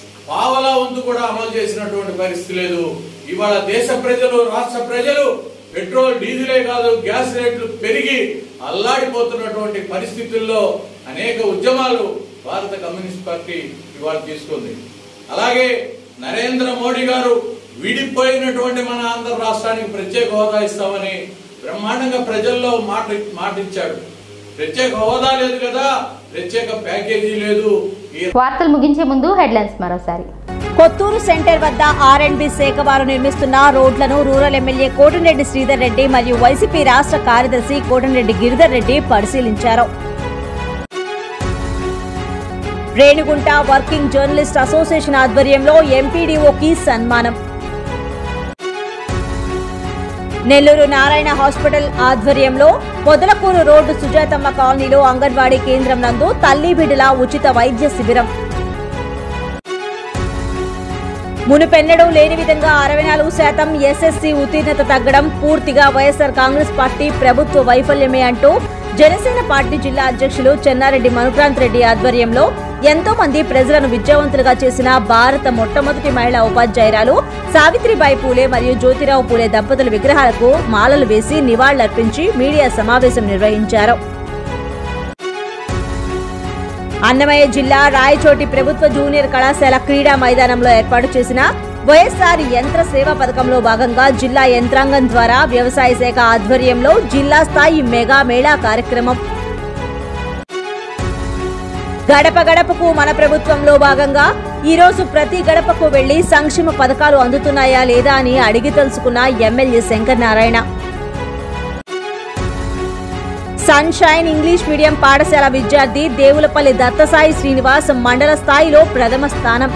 పావలా వంతు కూడా అమలు చేసినటువంటి పరిస్థితి లేదు ఇవాళ దేశ ప్రజలు రాష్ట్ర ప్రజలు పెట్రోల్ డీజిలే కాదు గ్యాస్ రేట్లు పెరిగి అల్లాడిపోతున్నటువంటి పరిస్థితుల్లో అనేక ఉద్యమాలు భారత కమ్యూనిస్ట్ పార్టీ ఇవాళ తీసుకుంది అలాగే నరేంద్ర మోడీ గారు విడిపోయినటువంటి మన ఆంధ్ర రాష్ట్రానికి ప్రత్యేక హోదా ఇస్తామని బ్రహ్మాండంగా ప్రజల్లో మాట మాట ఇచ్చాడు ప్రత్యేక హోదా లేదు కదా ప్రత్యేక ప్యాకేజీ లేదు ఈ వార్తలు ముగించే ముందు హెడ్లైన్స్ మరోసారి కొత్తూరు సెంటర్ వద్ద ఆర్ అండ్ బి శాఖ వారు నిర్మిస్తున్న రోడ్లను రూరల్ ఎమ్మెల్యే కోటంరెడ్డి శ్రీధర్ రెడ్డి మరియు వైసీపీ రాష్ట్ర కార్యదర్శి కోటంరెడ్డి గిరిధర్ రెడ్డి పరిశీలించారు రేణిగుంట వర్కింగ్ జర్నలిస్ట్ అసోసియేషన్ ఆధ్వర్యంలో ఎంపీడీఓకి సన్మానం నెల్లూరు నారాయణ హాస్పిటల్ ఆధ్వర్యంలో పొదలకూరు రోడ్డు సుజాతమ్మ కాలనీలో అంగన్వాడీ కేంద్రం నందు తల్లి బిడ్డల ఉచిత వైద్య శిబిరం మునుపెన్నడూ లేని విధంగా అరవై నాలుగు శాతం ఎస్ఎస్సీ ఉత్తీర్ణత తగ్గడం పూర్తిగా వైఎస్ఆర్ కాంగ్రెస్ పార్టీ ప్రభుత్వ వైఫల్యమే అంటూ జనసేన పార్టీ జిల్లా అధ్యక్షులు చెన్నారెడ్డి మనుప్రాంత్ రెడ్డి ఆధ్వర్యంలో ఎంతో మంది ప్రజలను విద్యావంతులుగా చేసిన భారత మొట్టమొదటి మహిళా ఉపాధ్యాయురాలు సావిత్రిబాయి పూలే మరియు జ్యోతిరావు పూలే దంపతుల విగ్రహాలకు మాలలు వేసి నివాళులర్పించి మీడియా సమావేశం నిర్వహించారు అన్నమయ్య జిల్లా రాయచోటి ప్రభుత్వ జూనియర్ కళాశాల క్రీడా మైదానంలో ఏర్పాటు చేసిన వైఎస్ఆర్ యంత్ర సేవా పథకంలో భాగంగా జిల్లా యంత్రాంగం ద్వారా వ్యవసాయ శాఖ ఆధ్వర్యంలో జిల్లా స్థాయి మెగా మేళా కార్యక్రమం గడప గడపకు మన ప్రభుత్వంలో భాగంగా ఈ రోజు ప్రతి గడపకు వెళ్లి సంక్షేమ పథకాలు అందుతున్నాయా లేదా అని అడిగి తెలుసుకున్న MLA Shankar Narayana sunshine English medium పాఠశాల విద్యార్థి దేవులపల్లి దత్తసాయి శ్రీనివాస్ మండల స్థాయిలో ప్రథమ స్థానం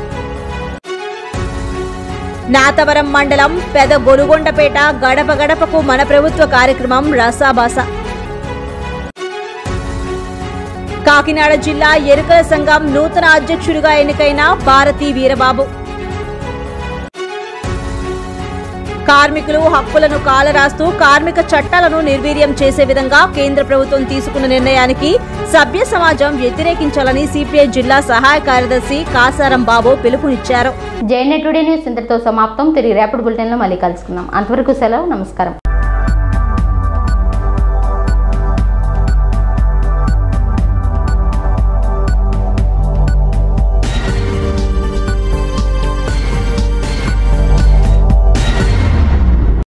నాతవరం మండలం పెద గొలుగొండపేట గడప గడపకు మన ప్రభుత్వ కార్యక్రమం రసాబాస కాకినాడ జిల్లా ఎరుకల సంఘం నూతన అధ్యక్షుడిగా ఎన్నికైన భారతీ వీరబాబు కార్మికులు హక్కులను కాలరాస్తూ కార్మిక చట్టాలను నిర్వీర్యం చేసే విధంగా కేంద్ర ప్రభుత్వం తీసుకున్న నిర్ణయానికి సభ్య సమాజం వ్యతిరేకించాలని సిపిఐ జిల్లా సహాయ కార్యదర్శి కాసారం బాబు పిలుపునిచ్చారు జైనెట్ టుడే న్యూస్ ఇంతటితో సమాప్తం తిరిగి రేపటి బులెటిన్లో మళ్ళీ కలుసుకుందాం అంతవరకు సెలవు నమస్కారం